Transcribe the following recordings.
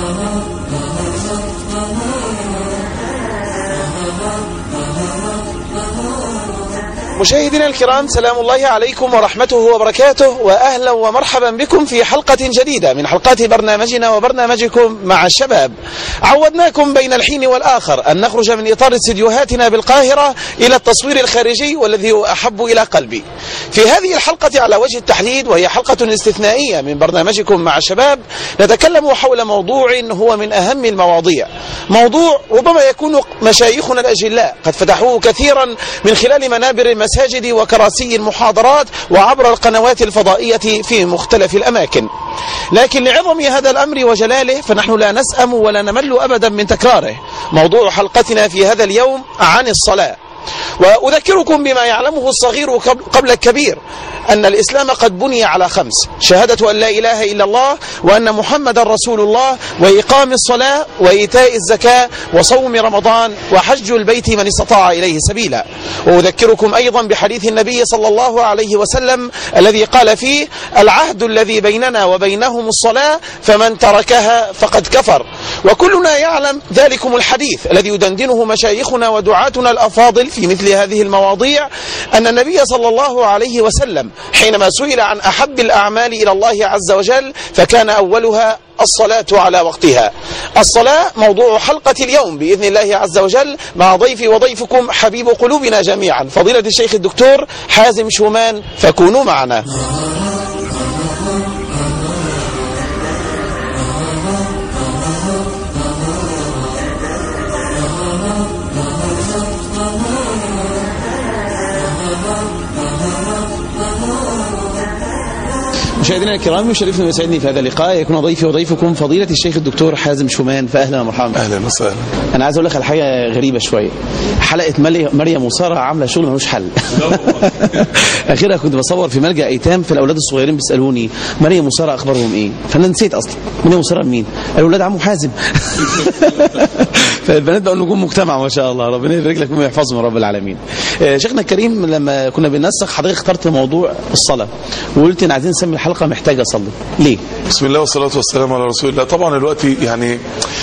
مشاهدينا الكرام سلام الله عليكم ورحمته وبركاته واهلا ومرحبا بكم في حلقه جديده من حلقات برنامجنا وبرنامجكم مع الشباب. عودناكم بين الحين والاخر ان نخرج من اطار استديوهاتنا بالقاهره الى التصوير الخارجي والذي هو احب الى قلبي. في هذه الحلقه على وجه التحديد وهي حلقه استثنائيه من برنامجكم مع الشباب نتكلم حول موضوع هو من اهم المواضيع. موضوع ربما يكون مشايخنا الاجلاء قد فتحوه كثيرا من خلال منابر المساجد وكراسي المحاضرات وعبر القنوات الفضائية في مختلف الأماكن لكن لعظم هذا الأمر وجلاله فنحن لا نسأم ولا نمل أبدا من تكراره موضوع حلقتنا في هذا اليوم عن الصلاة وأذكركم بما يعلمه الصغير قبل الكبير أن الإسلام قد بني على خمس شهادة أن لا إله إلا الله وأن محمد رسول الله وإقام الصلاة وإيتاء الزكاة وصوم رمضان وحج البيت من استطاع إليه سبيلا وأذكركم أيضا بحديث النبي صلى الله عليه وسلم الذي قال فيه العهد الذي بيننا وبينهم الصلاة فمن تركها فقد كفر وكلنا يعلم ذلكم الحديث الذي يدندنه مشايخنا ودعاتنا الأفاضل في مثل هذه المواضيع أن النبي صلى الله عليه وسلم حينما سئل عن أحب الأعمال إلى الله عز وجل فكان أولها الصلاة على وقتها الصلاة موضوع حلقة اليوم بإذن الله عز وجل مع ضيفي وضيفكم حبيب قلوبنا جميعا فضيلة الشيخ الدكتور حازم شومان فكونوا معنا مشاهدينا الكرام يشرفني ويسعدني في هذا اللقاء يكون ضيفي وضيفكم فضيلة الشيخ الدكتور حازم شومان فأهلا ومرحبا اهلا وسهلا أنا عايز أقول لك على حاجة غريبة شوية حلقة ملي- مريم وسارة عاملة شغل ملوش حل أخيرا كنت بصور في ملجأ أيتام فالأولاد الصغيرين بيسألوني مريم وسارة أخبارهم إيه فأنا نسيت أصلا مريم وسارة مين قالوا ولاد عمو حازم فالبنات بقوا نجوم مجتمع ما شاء الله ربنا يبارك لكم ويحفظهم يا رب العالمين آه، شيخنا الكريم لما كنا بننسق حضرتك اخترت موضوع الصلاة وقلت إن عايزين نسمي الحلقة محتاجة أصلي ليه؟ بسم الله والصلاة والسلام على رسول الله طبعا دلوقتي يعني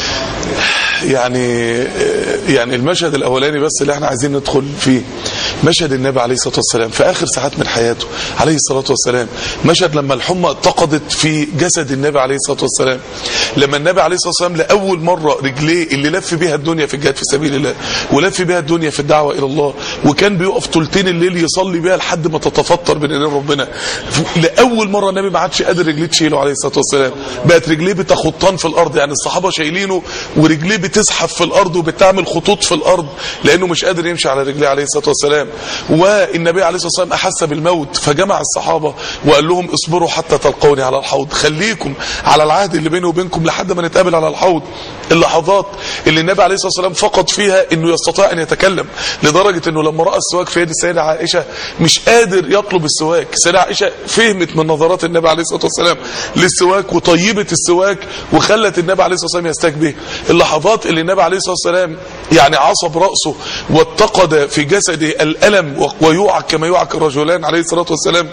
يعني يعني المشهد الاولاني بس اللي احنا عايزين ندخل فيه مشهد النبي عليه الصلاه والسلام في اخر ساعات من حياته عليه الصلاه والسلام مشهد لما الحمى اتقدت في جسد النبي عليه الصلاه والسلام لما النبي عليه الصلاه والسلام لاول مره رجليه اللي لف بيها الدنيا في الجهاد في سبيل الله ولف بيها الدنيا في الدعوه الى الله وكان بيقف ثلثين الليل يصلي بيها لحد ما تتفطر بين ايدين ربنا لاول مره النبي ما عادش قادر رجليه تشيله عليه الصلاه والسلام بقت رجليه بتخطان في الارض يعني الصحابه شايلينه ورجليه بتزحف في الارض وبتعمل خطوط في الارض لانه مش قادر يمشي على رجليه عليه الصلاه والسلام والنبي عليه الصلاه والسلام احس بالموت فجمع الصحابه وقال لهم اصبروا حتى تلقوني على الحوض خليكم على العهد اللي بيني وبينكم لحد ما نتقابل على الحوض اللحظات اللي النبي عليه الصلاه والسلام فقد فيها انه يستطيع ان يتكلم لدرجه انه لما راى السواك في يد السيده عائشه مش قادر يطلب السواك السيده عائشه فهمت من نظرات النبي عليه الصلاه والسلام للسواك وطيبت السواك وخلت النبي عليه الصلاه والسلام يستاك به اللحظات اللي النبي عليه الصلاه والسلام يعني عصب راسه واتقد في جسده الالم ويوعك كما يوعك الرجلان عليه الصلاه والسلام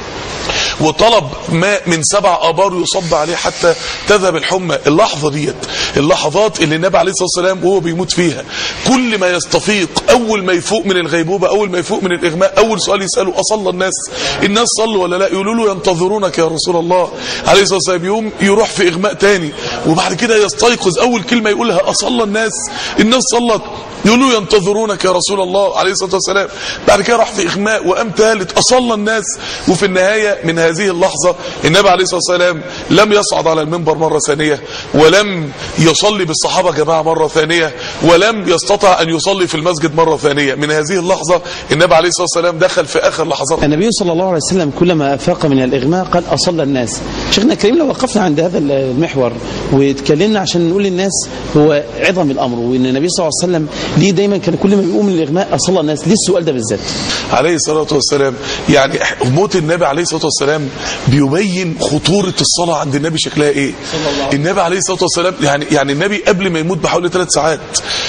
وطلب ماء من سبع ابار يصب عليه حتى تذهب الحمى اللحظه ديت اللحظات اللي النبي عليه الصلاه والسلام وهو بيموت فيها كل ما يستفيق اول ما يفوق من الغيبوبه اول ما يفوق من الاغماء اول سؤال يساله اصلى الناس الناس صلوا ولا لا يقولوا له ينتظرونك يا رسول الله عليه الصلاه والسلام يوم يروح في اغماء تاني وبعد كده يستيقظ اول كلمه يقولها اصلى الناس الناس صلت يقولوا ينتظرونك يا رسول الله عليه الصلاه والسلام بعد كده راح في اغماء وقام ثالث اصلى الناس وفي النهايه من هذه اللحظه النبي عليه الصلاه والسلام لم يصعد على المنبر مره ثانيه ولم يصلي بالصحابه جماعه مره ثانيه ولم يستطع ان يصلي في المسجد مره ثانيه من هذه اللحظه النبي عليه الصلاه والسلام دخل في اخر لحظات النبي صلى الله عليه وسلم كلما أفاق من الإغماء قال أصلى الناس شيخنا الكريم لو وقفنا عند هذا المحور واتكلمنا عشان نقول للناس هو عظم الأمر وإن النبي صلى الله عليه وسلم ليه دايما كان كل ما بيقوم من الإغماء أصلى الناس ليه السؤال ده بالذات عليه الصلاة والسلام يعني موت النبي عليه الصلاة والسلام بيبين خطورة الصلاة عند النبي شكلها ايه النبي عليه الصلاة والسلام يعني يعني النبي قبل ما يموت بحوالي ثلاث ساعات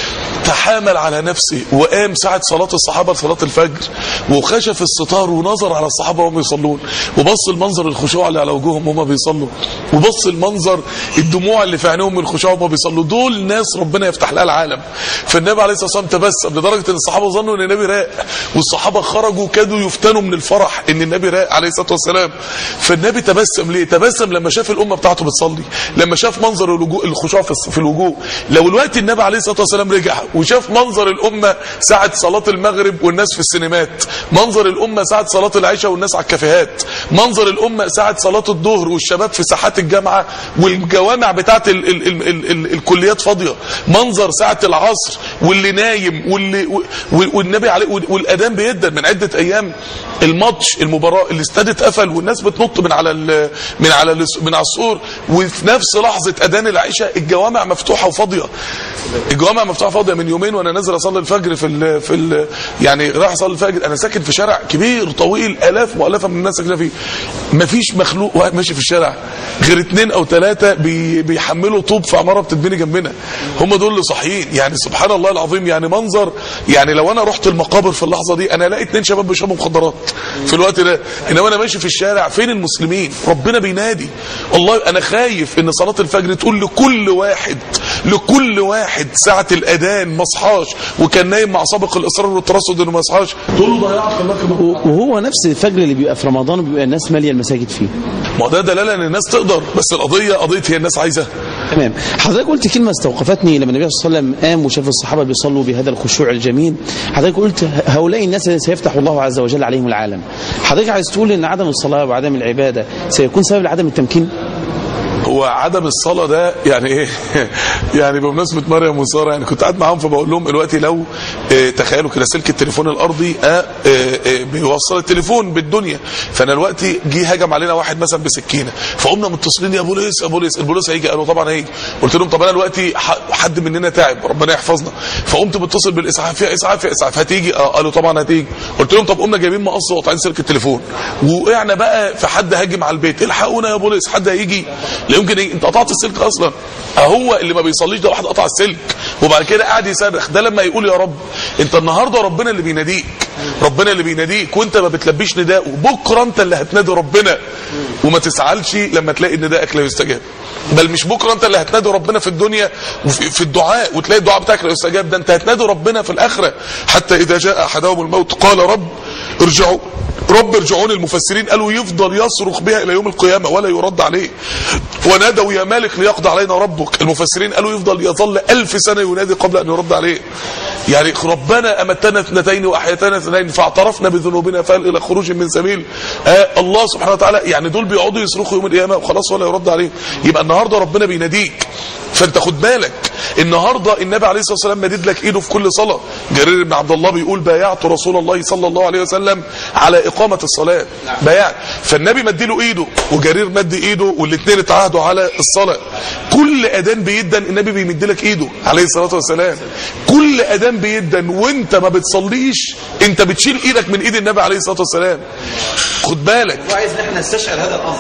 تحامل على نفسه وقام ساعة صلاة الصحابة لصلاة الفجر وخشف الستار ونظر على الصحابة وهم يصلون وبص المنظر الخشوع اللي على وجوههم وهم بيصلوا وبص المنظر الدموع اللي في عينيهم من الخشوع وهم بيصلوا دول ناس ربنا يفتح لها العالم فالنبي عليه الصلاة والسلام تبسم لدرجة ان الصحابة ظنوا ان النبي راق والصحابة خرجوا كادوا يفتنوا من الفرح ان النبي راق عليه الصلاة والسلام فالنبي تبسم ليه تبسم لما شاف الأمة بتاعته بتصلي لما شاف منظر الوجوه الخشوع في في الوجوه لو الوقت النبي عليه الصلاة والسلام رجع وشاف منظر الأمة ساعة صلاة المغرب والناس في السينمات منظر الأمة ساعة صلاة العشاء والناس على الكافيهات منظر الأمة ساعة صلاة الظهر والشباب في ساحات الجامعة والجوامع بتاعت ال ال ال ال ال الكليات فاضية منظر ساعة العصر واللي نايم واللي و- والنبي عليه والأذان بيدن من عدة أيام الماتش المباراة الاستاد اتقفل والناس بتنط من على ال من على ال من على السور وفي نفس لحظة أذان العشاء الجوامع مفتوحة وفاضية الجوامع مفتوحة فاضية من يومين وأنا نازل أصلي الفجر في ال في ال يعني رايح أصلي الفجر أنا ساكن في شارع كبير طويل آلاف مؤلفة من الناس ساكنة فيه مفيش مخلوق واحد ماشي في الشارع غير اتنين أو ثلاثة بي بيحملوا طوب في عمارة بتتبني جنبنا هم دول اللي صاحيين يعني سبحان الله العظيم يعني منظر يعني لو أنا رحت المقابر في اللحظة دي أنا الاقي اتنين شباب بيشربوا مخدرات في الوقت ده انما انا ماشي في الشارع فين المسلمين ربنا بينادي والله انا خايف ان صلاه الفجر تقول لكل واحد لكل واحد ساعه الاذان ما صحاش وكان نايم مع سابق الاصرار والترصد انه ما صحاش تقول له ضيعت الله كما وهو نفس الفجر اللي بيبقى في رمضان بيبقى الناس ماليه المساجد فيه ما ده دلاله ان الناس تقدر بس القضيه قضيه هي الناس عايزه تمام حضرتك قلت كلمه استوقفتني لما النبي صلى الله عليه وسلم قام وشاف الصحابه بيصلوا بهذا الخشوع الجميل حضرتك قلت هؤلاء الناس الذين سيفتح الله عز وجل عليهم العالم حضرتك عايز تقول ان عدم الصلاه وعدم العباده سيكون سبب لعدم التمكين هو عدم الصلاة ده يعني ايه يعني بمناسبة مريم وسارة يعني كنت قاعد معاهم فبقول لهم دلوقتي لو اه تخيلوا كده سلك التليفون الارضي اه اه اه بيوصل التليفون بالدنيا فانا دلوقتي جه هجم علينا واحد مثلا بسكينه فقمنا متصلين يا بوليس يا بوليس البوليس هيجي قالوا طبعا هيجي قلت لهم طب انا دلوقتي ح- حد مننا تعب ربنا يحفظنا فقمت متصل بالاسعاف يا اسعاف يا اسعاف هتيجي اه قالوا طبعا هتيجي قلت لهم طب قمنا جايبين مقص وقاطعين سلك التليفون وقعنا بقى في حد هاجم على البيت الحقونا يا بوليس حد هيجي لا يمكن يجي. انت قطعت السلك اصلا اهو اللي ما بيصليش ده واحد قطع السلك وبعد كده قاعد يصرخ ده لما يقول يا رب انت النهارده ربنا اللي بيناديك ربنا اللي بيناديك وانت ما بتلبيش نداءه بكره انت اللي هتنادي ربنا وما تزعلش لما تلاقي ندائك لا يستجاب بل مش بكره انت اللي هتنادي ربنا في الدنيا وفي في الدعاء وتلاقي الدعاء بتاعك لا يستجاب ده انت هتنادي ربنا في الاخره حتى اذا جاء احدهم الموت قال رب ارجعوا رب ارجعون المفسرين قالوا يفضل يصرخ بها الى يوم القيامه ولا يرد عليه ونادوا يا مالك ليقضى علينا ربك المفسرين قالوا يفضل يظل ألف سنه ينادي قبل ان يرد عليه يعني ربنا امتنا اثنتين واحيتنا اثنين فاعترفنا بذنوبنا فهل الى خروج من سبيل آه الله سبحانه وتعالى يعني دول بيقعدوا يصرخوا يوم القيامه وخلاص ولا يرد عليهم يبقى النهارده ربنا بيناديك فانت خد بالك النهارده النبي عليه الصلاه والسلام مدد لك ايده في كل صلاه جرير بن عبد الله بيقول بايعت رسول الله صلى الله عليه وسلم على اقامه الصلاه بايعت فالنبي مد له ايده وجرير مد ايده والاثنين اتعاهدوا على الصلاه كل اذان بيدن النبي بيمد لك ايده عليه الصلاه والسلام كل اذان بيدن وانت ما بتصليش انت بتشيل ايدك من ايد النبي عليه الصلاه والسلام خد بالك وعايز نحن نستشعر هذا الامر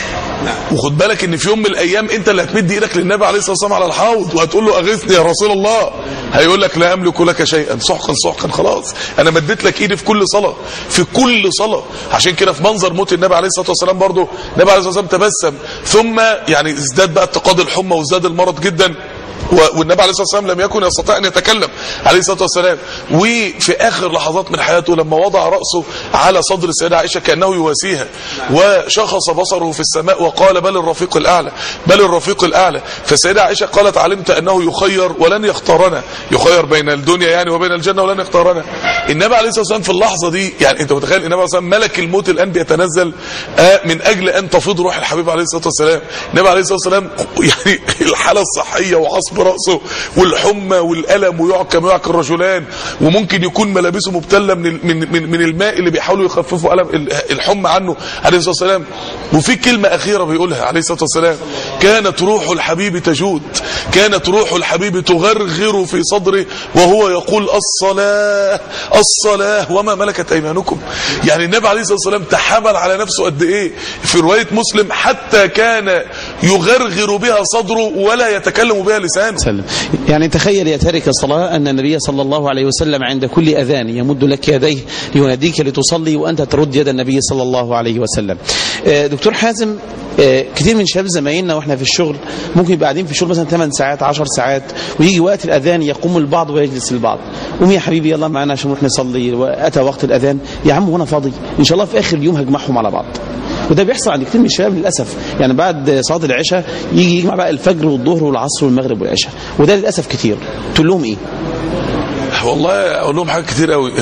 وخد بالك ان في يوم من الايام انت اللي هتمد ايدك للنبي عليه الصلاه والسلام على الحوض وهتقول له اغثني يا رسول الله هيقول لك لا املك لك شيئا سحقا سحقا خلاص انا مديت لك ايدي في كل صلاه في كل صلاه عشان كده في منظر موت النبي عليه الصلاه والسلام برضه النبي عليه الصلاه والسلام تبسم ثم يعني ازداد بقى اتقاد الحمى وازداد المرض جدا و- والنبي عليه الصلاه والسلام لم يكن يستطيع ان يتكلم عليه الصلاه والسلام وفي اخر لحظات من حياته لما وضع راسه على صدر السيده عائشه كانه يواسيها وشخص بصره في السماء وقال بل الرفيق الاعلى بل الرفيق الاعلى فالسيده عائشه قالت علمت انه يخير ولن يختارنا يخير بين الدنيا يعني وبين الجنه ولن يختارنا النبي عليه الصلاه والسلام في اللحظه دي يعني انت متخيل النبي عليه الصلاه والسلام ملك الموت الان بيتنزل آه، من اجل ان تفيض روح الحبيب عليه الصلاه والسلام النبي عليه الصلاه والسلام يعني الحاله الصحيه وعصب راسه والحمى والالم ويعكم ويعكم الرجلان وممكن يكون ملابسه مبتله من ال- من من, من الماء اللي بيحاولوا يخففوا الم ال- الحمى عنه عليه الصلاه والسلام وفي كلمه اخيره بيقولها عليه الصلاه والسلام كانت روح الحبيب تجود كانت روح الحبيب تغرغر في صدره وهو يقول الصلاه الصلاه وما ملكت ايمانكم يعني النبي عليه الصلاه والسلام تحمل على نفسه قد ايه في روايه مسلم حتى كان يغرغر بها صدره ولا يتكلم بها لسانه وسلم يعني تخيل يا تارك الصلاة أن النبي صلى الله عليه وسلم عند كل أذان يمد لك يديه ليناديك لتصلي وأنت ترد يد النبي صلى الله عليه وسلم آه، دكتور حازم آه، كتير من شباب زمايلنا واحنا في الشغل ممكن يبقى قاعدين في الشغل مثلا 8 ساعات 10 ساعات ويجي وقت الاذان يقوم البعض ويجلس البعض قوم يا حبيبي يلا معانا عشان نروح نصلي واتى وقت الاذان يا عم وانا فاضي ان شاء الله في اخر اليوم هجمعهم على بعض وده بيحصل عند كتير من الشباب للاسف يعني بعد صلاه العشاء يجي يجمع بقى الفجر والظهر والعصر والمغرب والعشاء وده للاسف كتير تقول لهم ايه والله اقول لهم حاجات كتير قوي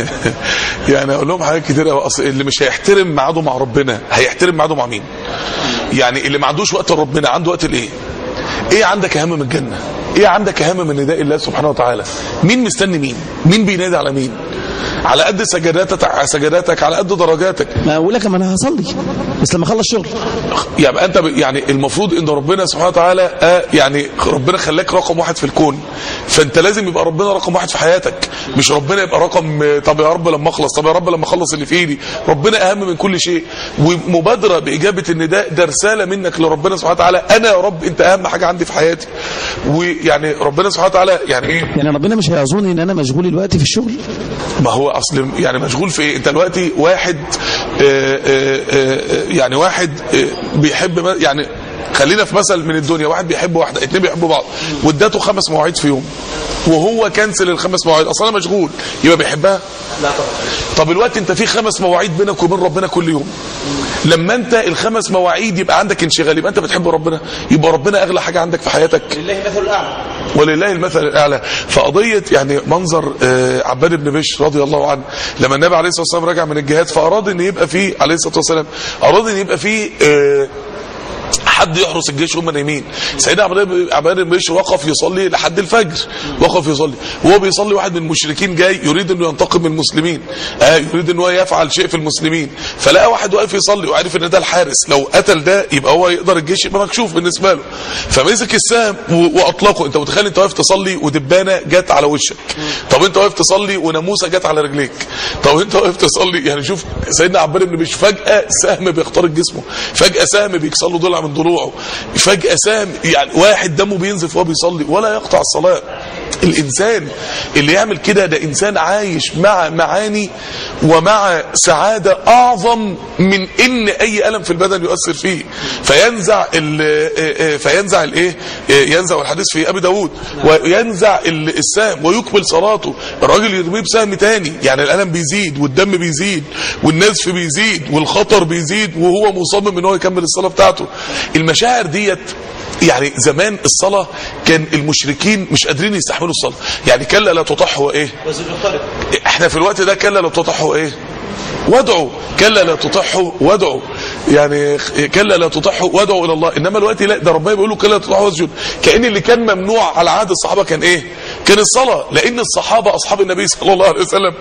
يعني اقول لهم حاجات كتير قوي اصل اللي مش هيحترم ميعاده مع ربنا هيحترم ميعاده مع مين يعني اللي ما عندوش وقت لربنا عنده وقت لايه ايه عندك اهم من الجنه ايه عندك اهم من نداء الله سبحانه وتعالى مين مستني مين مين بينادي على مين على قد سجداتك سجداتك على قد درجاتك ما اقول لك ما انا هصلي بس لما اخلص شغل يبقى انت ب- يعني المفروض ان ربنا سبحانه وتعالى آه يعني ربنا خلاك رقم واحد في الكون فانت لازم يبقى ربنا رقم واحد في حياتك مش ربنا يبقى رقم آه، طب يا رب لما اخلص طب يا رب لما اخلص اللي في ايدي ربنا اهم من كل شيء ومبادره باجابه النداء ده رساله منك لربنا سبحانه وتعالى انا يا رب انت اهم حاجه عندي في حياتي ويعني ربنا سبحانه وتعالى يعني ايه يعني ربنا مش هيعذرني ان انا مشغول الوقت في الشغل ما هو اصل يعني مشغول في ايه انت دلوقتي واحد آه، آه، آه، يعني واحد آه، بيحب ما- يعني خلينا في مثل من الدنيا واحد بيحب واحده اتنين بيحبوا بعض واداته خمس مواعيد في يوم وهو كنسل الخمس مواعيد اصلا مشغول يبقى بيحبها لا طبعا طب الوقت انت في خمس مواعيد بينك وبين ربنا كل يوم لما انت الخمس مواعيد يبقى عندك انشغال يبقى انت بتحب ربنا يبقى ربنا اغلى حاجه عندك في حياتك لله مثل الاعلى ولله المثل الاعلى فقضيه يعني منظر آه، عباد بن بشر رضي الله عنه لما النبي عليه الصلاه والسلام رجع من الجهاد فاراد ان يبقى فيه عليه الصلاه والسلام اراد ان يبقى فيه آه، حد يحرس الجيش وهم نايمين سيدنا عباد عباد بن بشر وقف يصلي لحد الفجر وقف يصلي وهو بيصلي واحد من المشركين جاي يريد انه ينتقم من المسلمين آه يريد ان هو يفعل شيء في المسلمين فلقى واحد واقف يصلي وعارف ان ده الحارس لو قتل ده يبقى هو يقدر الجيش يبقى مكشوف بالنسبه له فمسك السهم و- واطلقه انت متخيل انت واقف تصلي ودبانه جت على وشك طب انت واقف تصلي وناموسه جت على رجليك طب انت واقف تصلي يعني شوف سيدنا عباد بن بشر فجاه سهم بيخترق جسمه فجاه سهم بيكسر له ضلع من ضلوعه فجاه سهم يعني واحد دمه بينزف وهو بيصلي ولا يقطع الصلاه الانسان اللي يعمل كده ده انسان عايش مع معاني ومع سعاده اعظم من ان اي الم في البدن يؤثر فيه فينزع ال- فينزع الايه ينزع الحديث في ابي داود وينزع ال- السهم ويكمل صلاته الراجل يرميه بسهم تاني يعني الالم بيزيد والدم بيزيد والنزف بيزيد والخطر بيزيد وهو مصمم ان هو يكمل الصلاه بتاعته المشاعر ديت يعني زمان الصلاة كان المشركين مش قادرين يستحملوا الصلاة يعني كلا لا تطح وايه احنا في الوقت ده كلا لا تطح وايه وادعوا كلا لا تطحوا وادعوا يعني كلا لا تطحوا وادعوا الى الله انما الوقت لا ده ربنا بيقول له كلا لا تطحوا واسجد كان اللي كان ممنوع على عهد الصحابه كان ايه كان الصلاه لان الصحابه اصحاب النبي صلى الله عليه وسلم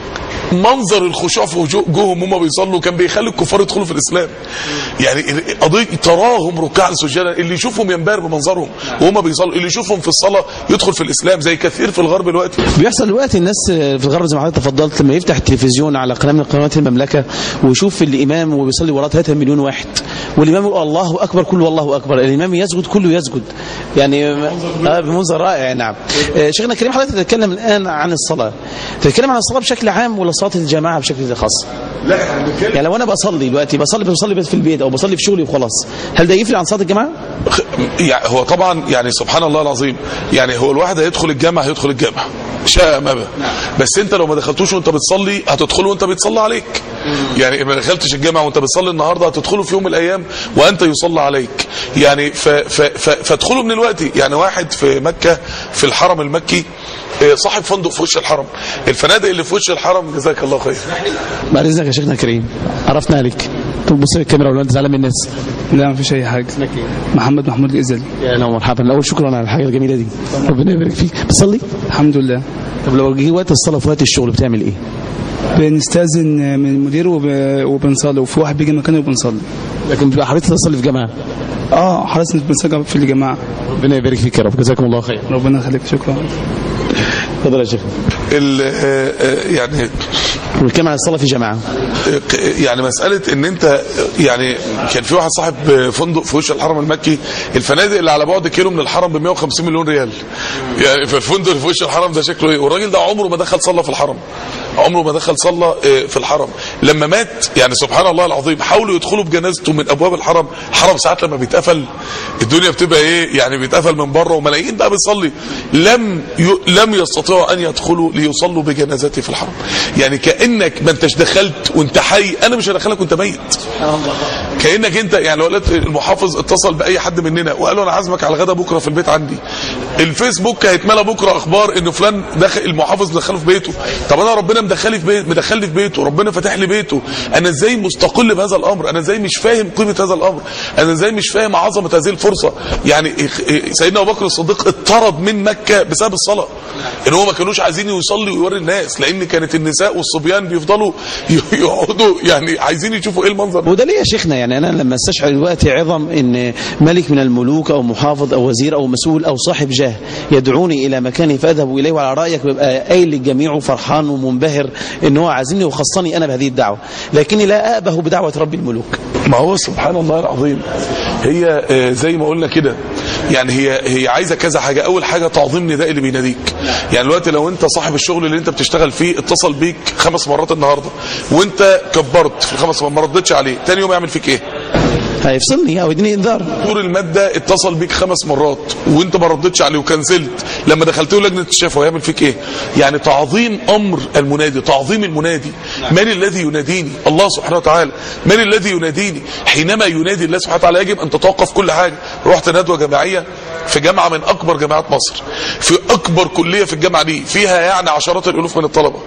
منظر الخشوع في وجوههم وهم بيصلوا كان بيخلي الكفار يدخلوا في الاسلام يعني قضيه تراهم ركعا سجدا اللي يشوفهم ينبهر بمنظرهم وهم بيصلوا اللي يشوفهم في الصلاه يدخل في الاسلام زي كثير في الغرب دلوقتي بيحصل دلوقتي الناس في الغرب زي ما حضرتك تفضلت لما يفتح التلفزيون على قناه من قنوات المملكه ويشوف الامام وبيصلي وراه 3 مليون واحد والامام يقول الله اكبر كله الله اكبر الامام يسجد كله يسجد يعني آه بمنظر رائع نعم آه شيخنا الكريم حضرتك تتكلم الان عن الصلاه تتكلم عن الصلاه بشكل عام ولا صلاه الجماعه بشكل خاص لا احنا بنتكلم يعني لو انا بصلي دلوقتي بصلي بصلي بس في البيت او بصلي في شغلي وخلاص هل ده يفرق عن صلاه الجماعه يعني هو طبعا يعني سبحان الله العظيم يعني هو الواحد هيدخل الجامع هيدخل الجامع شاء ما بقى بس انت لو ما دخلتوش وانت بتصلي هتدخل وانت بيتصلى عليك يعني ما دخلتش الجامع وانت بتصلي النهارده هتدخله في يوم من الايام وانت يصلى عليك يعني ف ف ف فادخلوا من الوقت يعني واحد في مكه في الحرم المكي اه، صاحب فندق في وش الحرم الفنادق اللي في وش الحرم جزاك الله خير بعد اذنك يا شيخنا الكريم عرفنا عليك طب بص الكاميرا ولا انت زعلان من الناس لا مفيش اي حاجه محمد محمود الازلي يا اهلا ومرحبا الاول شكرا على الحاجه الجميله دي ربنا يبارك فيك بتصلي الحمد لله طب لو جه وقت الصلاه في وقت الشغل بتعمل ايه بنستاذن من المدير وب... وبنصلي وفي واحد بيجي مكاني وبنصلي لكن بتبقى حريص تصلي في جماعه اه حرصنا بنسجل في الجماعه ربنا يبارك فيك يا رب جزاكم الله خير ربنا يخليك شكرا اتفضل يا شيخ ال- آه، آه، يعني والكلام عن الصلاه في جماعه يعني مسألة ان انت يعني كان في واحد صاحب فندق في وش الحرم المكي الفنادق اللي على بعد كيلو من الحرم ب 150 مليون ريال يعني فالفندق اللي في وش الحرم ده شكله ايه والراجل ده عمره ما دخل صلى في الحرم عمره ما دخل صلى آه، في الحرم لما مات يعني سبحان الله العظيم حاولوا يدخلوا بجنازته من ابواب الحرم الحرم ساعات لما بيتقفل الدنيا بتبقى ايه يعني بيتقفل من بره وملايين بقى بتصلي لم ي... لم يستطيعوا ان يدخلوا ليصلوا بجنازته في الحرم يعني كانك ما انتش دخلت وانت حي انا مش هدخلك وانت ميت كانك انت يعني لو لقيت المحافظ اتصل باي حد مننا وقال له انا عازمك على الغدا بكره في البيت عندي الفيسبوك هيتملى بكره اخبار ان فلان دخل المحافظ دخله في بيته طب انا ربنا مدخلي في بيت مدخلني في بيته ربنا فاتح لي بيته انا ازاي مستقل بهذا الامر انا ازاي مش فاهم قيمه هذا الامر انا ازاي مش فاهم عظمه هذه الفرصه يعني سيدنا ابو بكر الصديق اطرد من مكه بسبب الصلاه ان هو ما كانوش عايزين يصلي ويوري الناس لان كانت النساء والصبيان بيفضلوا يقعدوا يعني عايزين يشوفوا ايه المنظر وده ليه يا شيخنا يعني انا لما استشعر دلوقتي عظم ان ملك من الملوك او محافظ او وزير او مسؤول او صاحب جاه يدعوني الى مكانه فاذهب اليه وعلى رايك ببقى قايل للجميع وفرحان ومنبهر ان هو عازمني وخصني انا بهذه الدعوه لكني لا ابه بدعوه رب الملوك ما هو سبحان الله العظيم هي آه، زي ما قلنا كده يعني هي هي عايزه كذا حاجه اول حاجه تعظيم نداء اللي بيناديك يعني دلوقتي لو انت صاحب الشغل اللي انت بتشتغل فيه اتصل بيك خمس مرات النهارده وانت كبرت في الخمس مرات ما ردتش عليه تاني يوم يعمل فيك ايه هيفصلني او يديني انذار دكتور الماده اتصل بيك خمس مرات وانت ما ردتش عليه وكنسلت لما دخلت له لجنه الشفا هيعمل فيك ايه يعني تعظيم امر المنادي تعظيم المنادي من الذي يناديني الله سبحانه وتعالى من الذي يناديني حينما ينادي الله سبحانه وتعالى يجب ان تتوقف كل حاجه رحت ندوه جماعيه في جامعه من اكبر جامعات مصر في اكبر كليه في الجامعه دي فيها يعني عشرات الالوف من الطلبه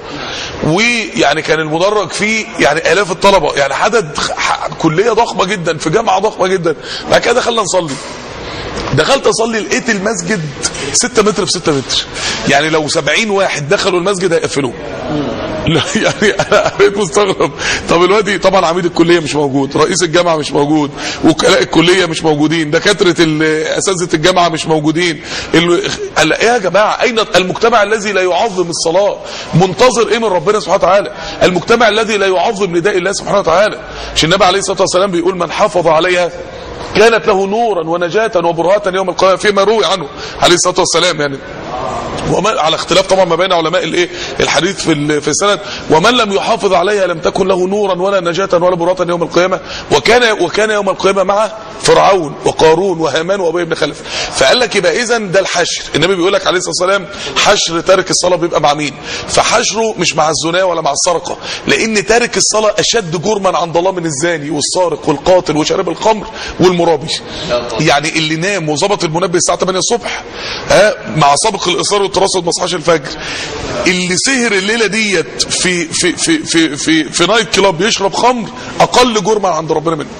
ويعني كان المدرج فيه يعني الاف الطلبه يعني عدد ح- كليه ضخمه جدا في جامعه ضخمه جدا بعد كده دخلنا نصلي دخلت اصلي لقيت المسجد 6 متر في 6 متر يعني لو 70 واحد دخلوا المسجد هيقفلوه لا يعني انا بقيت مستغرب طب دلوقتي طبعا عميد الكليه مش موجود رئيس الجامعه مش موجود وكلاء الكليه مش موجودين دكاتره ال- اساتذه الجامعه مش موجودين ال- قال ايه يا جماعه اين المجتمع الذي لا يعظم الصلاه منتظر ايه من ربنا سبحانه وتعالى المجتمع الذي لا يعظم نداء الله سبحانه وتعالى مش النبي عليه الصلاه والسلام بيقول من حافظ عليها كانت له نورا ونجاة وبرهة يوم القيامة فيما روي عنه عليه الصلاة والسلام يعني وما على اختلاف طبعا ما بين علماء الايه الحديث في ال- في السند ومن لم يحافظ عليها لم تكن له نورا ولا نجاة ولا برهة يوم القيامة وكان وكان يوم القيامة مع فرعون وقارون وهامان وابي بن خلف فقال لك يبقى اذا ده الحشر النبي بيقول لك عليه الصلاه والسلام حشر تارك الصلاه بيبقى مع مين فحشره مش مع الزنا ولا مع السرقه لان تارك الصلاه اشد جرما عند الله من الزاني والسارق والقاتل وشارب الخمر والمرابي يعني اللي نام وظبط المنبه الساعه 8 الصبح ها مع سابق الاصرار والتراصد ما صحاش الفجر اللي سهر الليله ديت في في في في في, في نايت كلاب يشرب خمر اقل جرما عند ربنا منه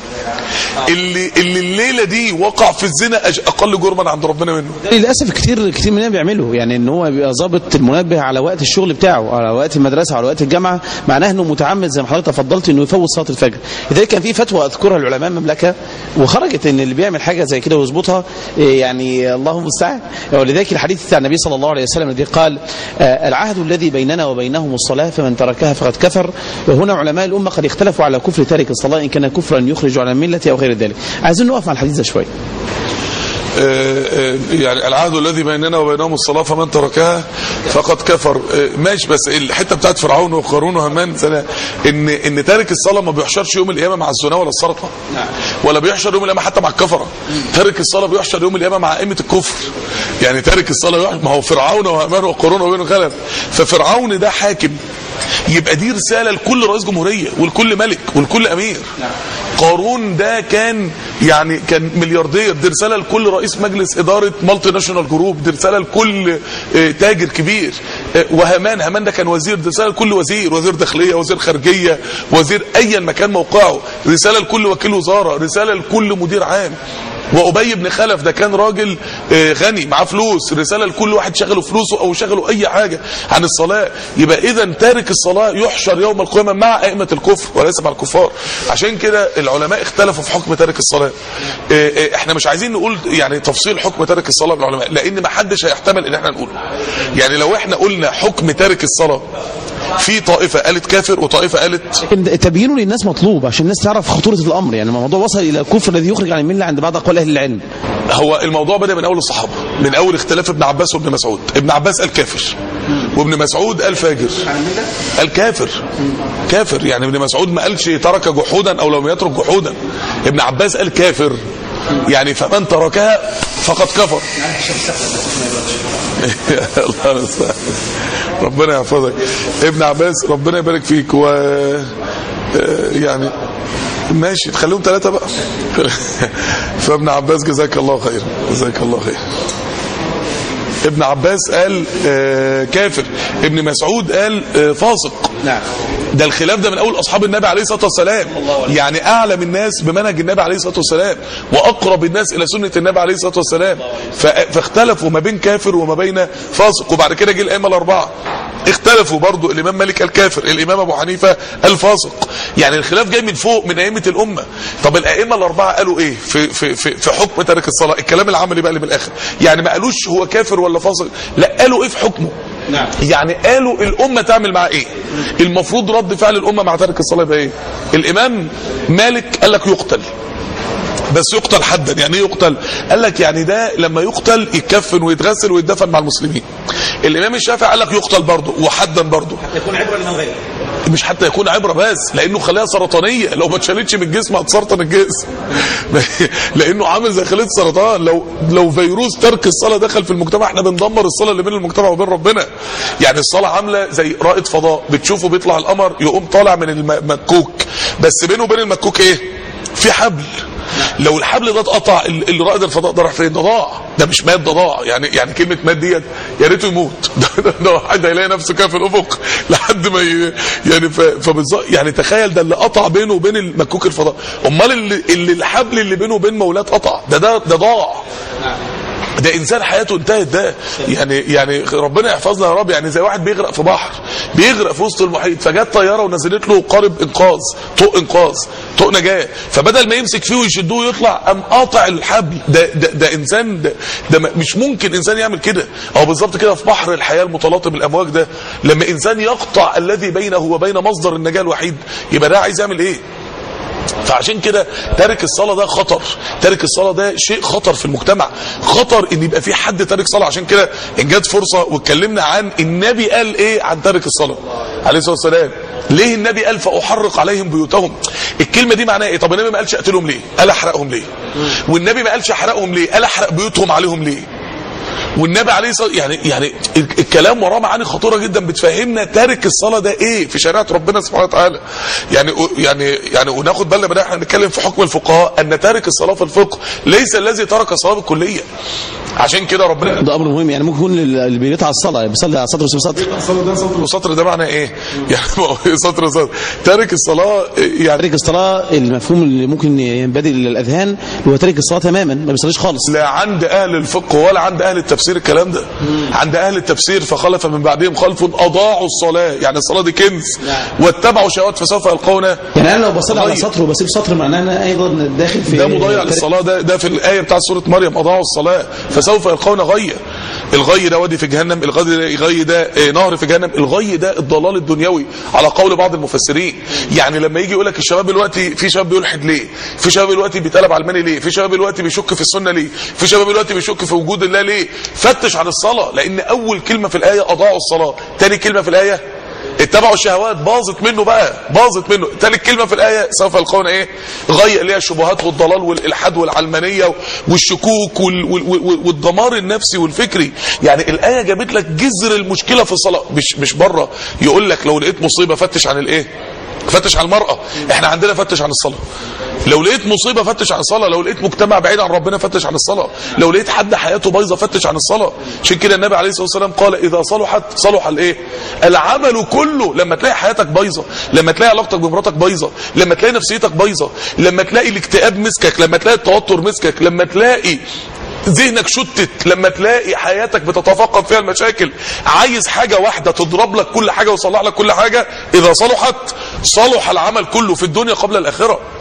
اللي اللي الليله دي وقع في الزنا أج- اقل جرما عند ربنا منه للاسف كتير كتير مننا بيعملوا يعني ان هو بيبقى ظابط المنبه على وقت الشغل بتاعه على وقت المدرسه على وقت الجامعه معناه انه متعمد زي ما حضرتك تفضلت انه يفوت صلاه الفجر لذلك كان في فتوى اذكرها العلماء المملكه وخرجت ان اللي بيعمل حاجه زي كده ويظبطها إيه يعني الله المستعان ولذلك الحديث بتاع النبي صلى الله عليه وسلم الذي قال آه، العهد الذي بيننا وبينهم الصلاه فمن تركها فقد كفر وهنا علماء الامه قد اختلفوا على كفر تارك الصلاه ان كان كفرا يخرج على المله او غير ذلك عايزين نقف مع الحديث ده شويه آه، آه، يعني العهد الذي بيننا وبينهم الصلاة فمن تركها فقد كفر آه، ماشي بس الحتة بتاعت فرعون وقارون وهامان سنة ان ان تارك الصلاة ما بيحشرش يوم القيامة مع الزنا ولا السرقة ولا بيحشر يوم القيامة حتى مع الكفرة تارك الصلاة بيحشر يوم القيامة مع أئمة الكفر يعني تارك الصلاة يحشر ما هو فرعون وهامان وقارون وبين خلف ففرعون ده حاكم يبقى دي رسالة لكل رئيس جمهورية ولكل ملك ولكل أمير قارون ده كان يعني كان ملياردير دي رساله لكل رئيس مجلس اداره مالتي ناشونال جروب دي رساله لكل آه، تاجر كبير آه، وهامان هامان ده كان وزير دي رساله لكل وزير وزير داخليه وزير خارجيه وزير ايا مكان موقعه رساله لكل وكيل وزاره رساله لكل مدير عام وابي بن خلف ده كان راجل آه، غني معاه فلوس رساله لكل واحد شغله فلوسه او شغله اي حاجه عن الصلاه يبقى اذا تارك الصلاه يحشر يوم القيامه مع ائمه الكفر وليس مع الكفار عشان كده العلماء اختلفوا في حكم تارك الصلاه آه، آه، احنا مش عايزين نقول يعني تفصيل حكم تارك الصلاه بالعلماء لان ما حدش هيحتمل ان احنا نقوله يعني لو احنا قلنا حكم تارك الصلاه في طائفه قالت كافر وطائفه قالت لكن تبيينه للناس مطلوب عشان الناس تعرف خطوره الامر يعني الموضوع وصل الى الكفر الذي يخرج عن المله عند بعض اقوال اهل العلم هو الموضوع بدا من اول الصحابه من اول اختلاف ابن عباس وابن مسعود ابن عباس قال كافر وابن مسعود قال فاجر قال كافر كافر يعني ابن مسعود ما قالش ترك جحودا او لم يترك جحودا ابن عباس قال كافر يعني فمن تركها فقد كفر الله المستعان. ربنا يحفظك ابن عباس ربنا يبارك فيك و آه، يعني ماشي تخليهم ثلاثة بقى فابن عباس جزاك الله خير جزاك الله خير ابن عباس قال آه، كافر ابن مسعود قال آه، فاسق نعم ده الخلاف ده من اول اصحاب النبي عليه الصلاه والسلام يعني اعلم الناس بمنهج النبي عليه الصلاه والسلام واقرب الناس الى سنه النبي عليه الصلاه والسلام ف- فاختلفوا ما بين كافر وما بين فاسق وبعد كده جه الائمه الاربعه اختلفوا برضو الامام مالك الكافر الامام ابو حنيفه الفاسق يعني الخلاف جاي من فوق من ائمه الامه طب الائمه الاربعه قالوا ايه في في في, في حكم تارك الصلاه الكلام العملي بقى اللي من الاخر يعني ما قالوش هو كافر ولا فاسق لا قالوا ايه في حكمه نعم. يعني قالوا الامه تعمل معاه ايه المفروض رد فعل الامه مع تارك الصلاه يبقى ايه الامام مالك قال لك يقتل بس يقتل حدا يعني ايه يقتل قال لك يعني ده لما يقتل يتكفن ويتغسل ويتدفن مع المسلمين الامام الشافعي قال لك يقتل برضه وحدا برضه يكون عبره لمن غيره مش حتى يكون عبره بس لانه خلايا سرطانيه لو ما اتشالتش من الجسم هتسرطن الجسم لانه عامل زي خليه سرطان لو لو فيروس ترك الصلاه دخل في المجتمع احنا بندمر الصلاه اللي بين المجتمع وبين ربنا يعني الصلاه عامله زي رائد فضاء بتشوفه بيطلع القمر يقوم طالع من المكوك بس بينه وبين المكوك ايه في حبل لو الحبل ده اتقطع ال- الرائد الفضاء ده راح فين ده ضاع ده مش مات ده ضاع يعني يعني كلمه مات ديت يا ريته يموت ده, ده, ده واحد هيلاقي نفسه كده في الافق لحد ما ي... يعني ف... فبالظبط يعني تخيل ده اللي قطع بينه وبين المكوك الفضاء امال اللي, اللي الحبل اللي بينه وبين مولاه قطع ده ده ده ضاع ده انسان حياته انتهت ده يعني يعني ربنا يحفظنا يا رب يعني زي واحد بيغرق في بحر بيغرق في وسط المحيط فجت طياره ونزلت له قارب انقاذ طوق انقاذ طوق نجاه فبدل ما يمسك فيه ويشدوه ويطلع قام قاطع الحبل ده ده, ده انسان ده, ده م- مش ممكن انسان يعمل كده او بالظبط كده في بحر الحياه المتلاطم الامواج ده لما انسان يقطع الذي بينه وبين مصدر النجاه الوحيد يبقى ده عايز يعمل ايه فعشان كده تارك الصلاه ده خطر تارك الصلاه ده شيء خطر في المجتمع خطر ان يبقى في حد تارك صلاه عشان كده ان جت فرصه واتكلمنا عن النبي قال ايه عن تارك الصلاه عليه الصلاه والسلام ليه النبي قال فاحرق عليهم بيوتهم الكلمه دي معناها ايه طب النبي ما قالش اقتلهم ليه قال احرقهم ليه والنبي ما قالش احرقهم ليه قال احرق بيوتهم عليهم ليه والنبي عليه الصلاه يعني يعني ال- الكلام وراه معاني خطيره جدا بتفهمنا تارك الصلاه ده ايه في شريعه ربنا سبحانه وتعالى يعني يعني يعني وناخد بالنا من احنا بنتكلم في حكم الفقهاء ان تارك الصلاه في الفقه ليس الذي ترك الصلاه بالكليه عشان كده ربنا ده امر مهم يعني ممكن يكون اللي بيقطع الصلاه بيصلي على سطر وسط سطر الصلاه ده سطر وسطر ده معنى ايه؟ يعني ما هو إيه سطر وسطر تارك الصلاه يعني تارك الصلاه المفهوم اللي ممكن ينبدل للاذهان هو تارك الصلاه تماما ما بيصليش خالص لا عند اهل الفقه ولا عند اهل التفسير الكلام ده عند اهل التفسير فخلف من بعدهم خلف اضاعوا الصلاه يعني الصلاه دي كنز واتبعوا شهوات فسوف يلقون يعني انا لو بصلي على ضيع. سطر وبسيب سطر معناه ان انا ايضا داخل في ده مضيع تارك- للصلاه ده ده في الايه بتاعت سوره مريم اضاعوا الصلاه فسوف يلقون غيا الغي ده وادي في جهنم الغي ده, الغي ده آه، نهر في جهنم الغي ده الضلال الدنيوي على قول بعض المفسرين يعني لما يجي يقول لك الشباب دلوقتي في شباب بيلحد ليه في شباب دلوقتي بيتقلب علماني ليه في شباب دلوقتي بيشك في السنه ليه في شباب دلوقتي بيشك في وجود الله ليه فتش عن الصلاه لان اول كلمه في الايه اضاعوا الصلاه تاني كلمه في الايه اتبعوا الشهوات باظت منه بقى باظت منه تالت كلمه في الايه سوف يلقون ايه غي اللي هي الشبهات والضلال والالحاد والعلمانيه والشكوك وال وال وال والدمار النفسي والفكري يعني الايه جابت لك جذر المشكله في الصلاه مش مش بره يقول لك لو لقيت مصيبه فتش عن الايه فتش عن المرأة احنا عندنا فتش عن الصلاة لو لقيت مصيبة فتش عن الصلاة لو لقيت مجتمع بعيد عن ربنا فتش عن الصلاة لو لقيت حد حياته بايظة فتش عن الصلاة عشان كده النبي عليه الصلاة والسلام قال إذا صلحت صلح الايه العمل كله لما تلاقي حياتك بايظة لما تلاقي علاقتك بمراتك بايظة لما تلاقي نفسيتك بايظة لما تلاقي الاكتئاب مسكك لما تلاقي التوتر مسكك لما تلاقي ذهنك شتت لما تلاقي حياتك بتتفاقم فيها المشاكل عايز حاجة واحدة تضرب لك كل حاجة وتصلح لك كل حاجة إذا صلحت صلح العمل كله في الدنيا قبل الآخرة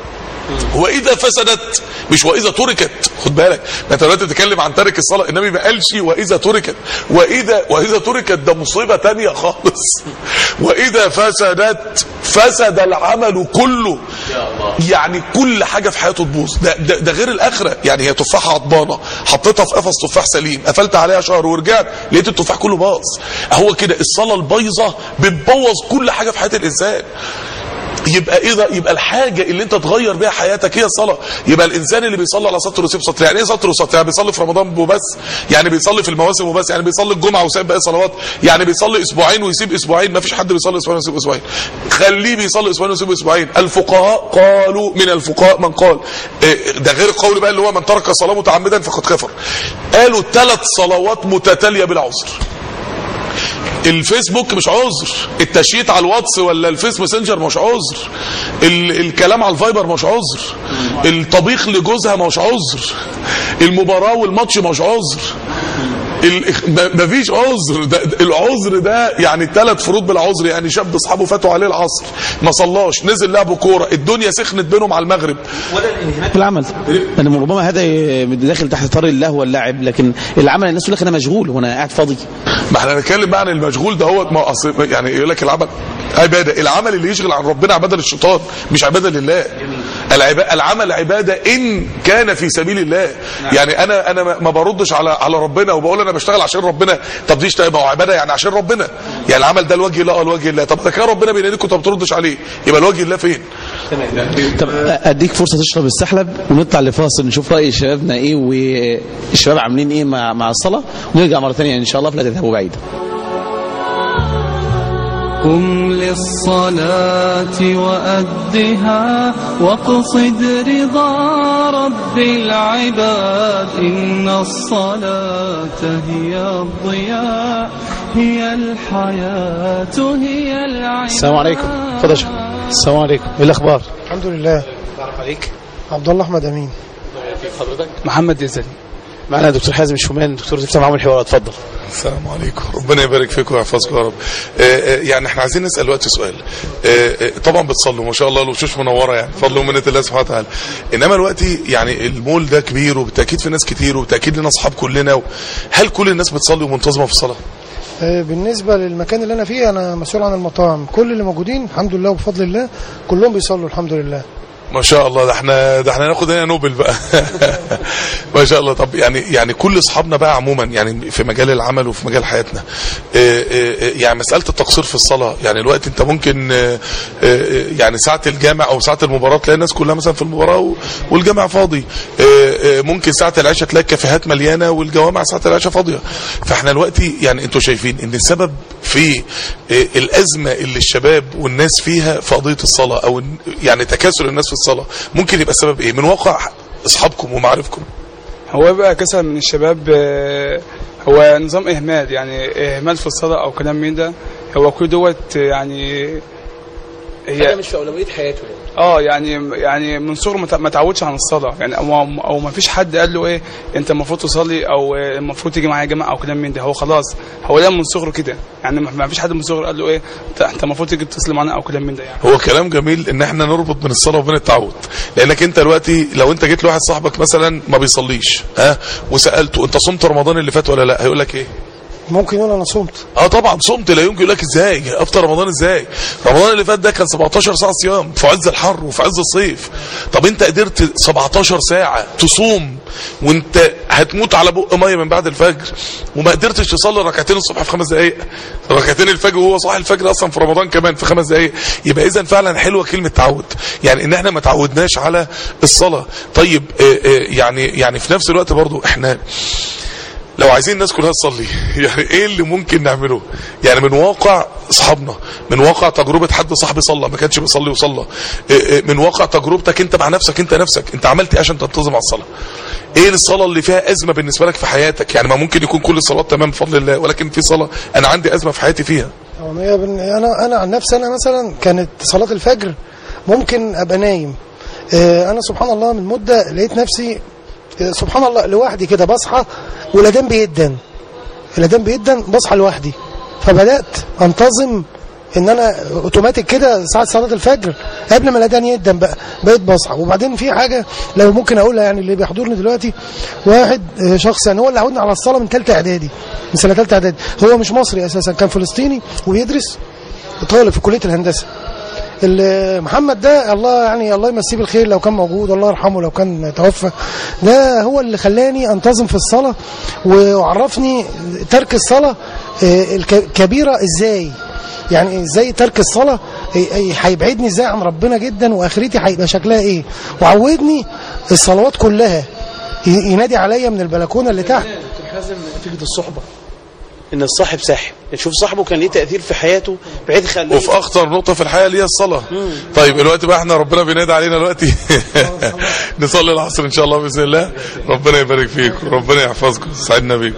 واذا فسدت مش واذا تركت خد بالك ما انت دلوقتي بتتكلم عن تارك الصلاه النبي ما قالش واذا تركت واذا واذا تركت ده مصيبه تانية خالص واذا فسدت فسد العمل كله يعني كل حاجه في حياته تبوظ ده, ده, ده غير الاخره يعني هي تفاحه عضبانه حطيتها في قفص تفاح سليم قفلت عليها شهر ورجعت لقيت التفاح كله باظ هو كده الصلاه البايظه بتبوظ كل حاجه في حياه الانسان يبقى ايه ده يبقى الحاجه اللي انت تغير بيها حياتك هي الصلاه يبقى الانسان اللي بيصلي على سطر ويسيب سطر يعني ايه سطر وسطر يعني بيصلي في رمضان وبس يعني بيصلي في المواسم وبس يعني بيصلي الجمعه وسايب باقي صلوات يعني بيصلي اسبوعين ويسيب اسبوعين ما فيش حد بيصلي اسبوعين ويسيب اسبوعين خليه بيصلي اسبوعين ويسيب اسبوعين الفقهاء قالوا من الفقهاء من قال إيه ده غير القول بقى اللي هو من ترك الصلاه متعمدا فقد كفر قالوا ثلاث صلوات متتاليه بلا عذر الفيسبوك مش عذر التشييت على الواتس ولا الفيس ماسنجر مش عذر ال الكلام على الفايبر مش عذر الطبيخ لجوزها مش عذر المباراة والماتش مش عذر ال- م- مفيش عذر ده ده- العذر ده يعني ثلاث فروض بالعذر يعني شاب اصحابه فاتوا عليه العصر ما صلاش نزل لعبوا كوره الدنيا سخنت بينهم على المغرب في العمل يعني ربما هذا داخل تحت اطار اللهو واللعب لكن العمل الناس يقول لك انا مشغول وانا قاعد فاضي ما احنا هنتكلم بقى عن المشغول ده هو ما أصل يعني يقول لك العمل عباده العمل اللي يشغل عن ربنا عباده للشيطان مش عباده لله العبا- العمل عباده ان كان في سبيل الله يعني انا انا ما- ما بردش على على ربنا وبقول انا بشتغل عشان ربنا طب دي اشتغل ما هو عباده يعني عشان ربنا يعني العمل ده لوجه الله اه لوجه الله طب ده كان ربنا بيناديك وانت ما بتردش عليه يبقى لوجه الله فين طب اديك فرصه تشرب السحلب ونطلع لفاصل نشوف راي شبابنا ايه والشباب عاملين ايه مع مع الصلاه ونرجع مره ثانيه ان شاء الله فلا تذهبوا بعيدا قم للصلاة وأدها واقصد رضا رب العباد إن الصلاة هي الضياء هي الحياة هي العباد السلام عليكم اتفضل يا شيخ. السلام عليكم ايه الاخبار الحمد لله عليك عبد الله احمد امين محمد يزدي معنا دكتور حازم الشومان دكتور تفتح معاهم الحوار اتفضل السلام عليكم ربنا يبارك فيكم ويحفظكم يا رب آه، آه، يعني احنا عايزين نسال دلوقتي سؤال آه، آه، طبعا بتصلوا ما شاء الله الوشوش منوره يعني فضل ومنه الله سبحانه وتعالى انما دلوقتي يعني المول ده كبير وبالتاكيد في ناس كتير وبالتاكيد لنا اصحاب كلنا و- هل كل الناس بتصلي ومنتظمه في الصلاه آه، بالنسبه للمكان اللي انا فيه انا مسؤول عن المطاعم كل اللي موجودين الحمد لله وبفضل الله كلهم بيصلوا الحمد لله ما شاء الله ده احنا ده احنا ناخد هنا نوبل بقى ما شاء الله طب يعني يعني كل اصحابنا بقى عموما يعني في مجال العمل وفي مجال حياتنا اه، اه، اه، يعني مساله التقصير في الصلاه يعني الوقت انت ممكن اه، اه، يعني ساعه الجامع او ساعه المباراه تلاقي الناس كلها مثلا في المباراه و- والجامع فاضي اه، اه، ممكن ساعه العشاء تلاقي الكافيهات مليانه والجوامع ساعه العشاء فاضيه فاحنا دلوقتي يعني انتوا شايفين ان السبب في اه، الازمه اللي الشباب والناس فيها في قضيه الصلاه او إن- يعني تكاسل الناس في الصلاه ممكن يبقى السبب ايه من واقع اصحابكم ومعارفكم هو بقى كسل من الشباب آه، هو نظام اهمال يعني اهمال في الصلاه او كلام من ده هو كل دوت يعني هي مش في اولويه حياته يعني اه يعني يعني من صغره ما تع- ما تعودش عن الصلاه يعني او او ما فيش حد قال له ايه انت المفروض تصلي او آه، المفروض تيجي معايا جامعه او كلام من ده هو خلاص هو ده من صغره كده يعني ما ما فيش حد من صغره قال له ايه انت انت المفروض تيجي تصلي معانا او كلام من ده يعني هو كلام جميل ان احنا نربط بين الصلاه وبين التعود لانك انت دلوقتي لو انت جيت لواحد صاحبك مثلا ما بيصليش ها وسالته انت صمت رمضان اللي فات ولا لا هيقول لك ايه ممكن يقول انا صمت اه طبعا صمت لا يمكن يقول لك ازاي افطر رمضان ازاي رمضان اللي فات ده كان 17 ساعه صيام في عز الحر وفي عز الصيف طب انت قدرت 17 ساعه تصوم وانت هتموت على بق ميه من بعد الفجر وما قدرتش تصلي ركعتين الصبح في خمس دقائق ركعتين الفجر وهو صاحي الفجر اصلا في رمضان كمان في خمس دقائق يبقى اذا فعلا حلوه كلمه تعود يعني ان احنا ما تعودناش على الصلاه طيب آه، آه، يعني يعني في نفس الوقت برضو احنا لو عايزين الناس كلها تصلي يعني ايه اللي ممكن نعمله يعني من واقع اصحابنا من واقع تجربه حد صاحبي صلى ما كانش بيصلي وصلى إيه إيه من واقع تجربتك انت مع نفسك انت نفسك انت عملت ايه عشان تنتظم على الصلاه ايه الصلاه اللي فيها ازمه بالنسبه لك في حياتك يعني ما ممكن يكون كل الصلاه تمام بفضل الله ولكن في صلاه انا عندي ازمه في حياتي فيها هو هي بن- انا انا عن نفسي انا مثلا كانت صلاه الفجر ممكن ابقى نايم آه، انا سبحان الله من مده لقيت نفسي آه، سبحان الله لوحدي كده بصحى والاذان بيدن الاذان بيدن بصحى لوحدي فبدات انتظم ان انا اوتوماتيك كده ساعه صلاه الفجر قبل ما الاذان يقدم بقى بقيت بصحى وبعدين في حاجه لو ممكن اقولها يعني اللي بيحضرني دلوقتي واحد آه، شخص يعني هو اللي عودني على الصلاه من ثالثه اعدادي من سنه ثالثه اعدادي هو مش مصري اساسا كان فلسطيني وبيدرس طالب في كليه الهندسه ال- محمد ده الله يعني الله يمسيه بالخير لو كان موجود الله يرحمه لو كان توفى ده هو اللي خلاني انتظم في الصلاه وعرفني ترك الصلاه آه، الك- كبيره ازاي يعني ازاي ترك الصلاه إيه- إيه هيبعدني ازاي عن ربنا جدا واخرتي هيبقى شكلها ايه وعودني الصلوات كلها ي- ينادي عليا من البلكونه اللي تحت دكتور حازم فكره الصحبه ان الصاحب ساحب شوف صاحبه كان ليه تاثير في حياته بحيث يخليه وفي اخطر نقطه في الحياه اللي هي الصلاه طيب الوقت بقى احنا ربنا بينادي علينا دلوقتي نصلي العصر ان شاء الله باذن الله ربنا يبارك فيكم ربنا يحفظكم سعدنا بيكم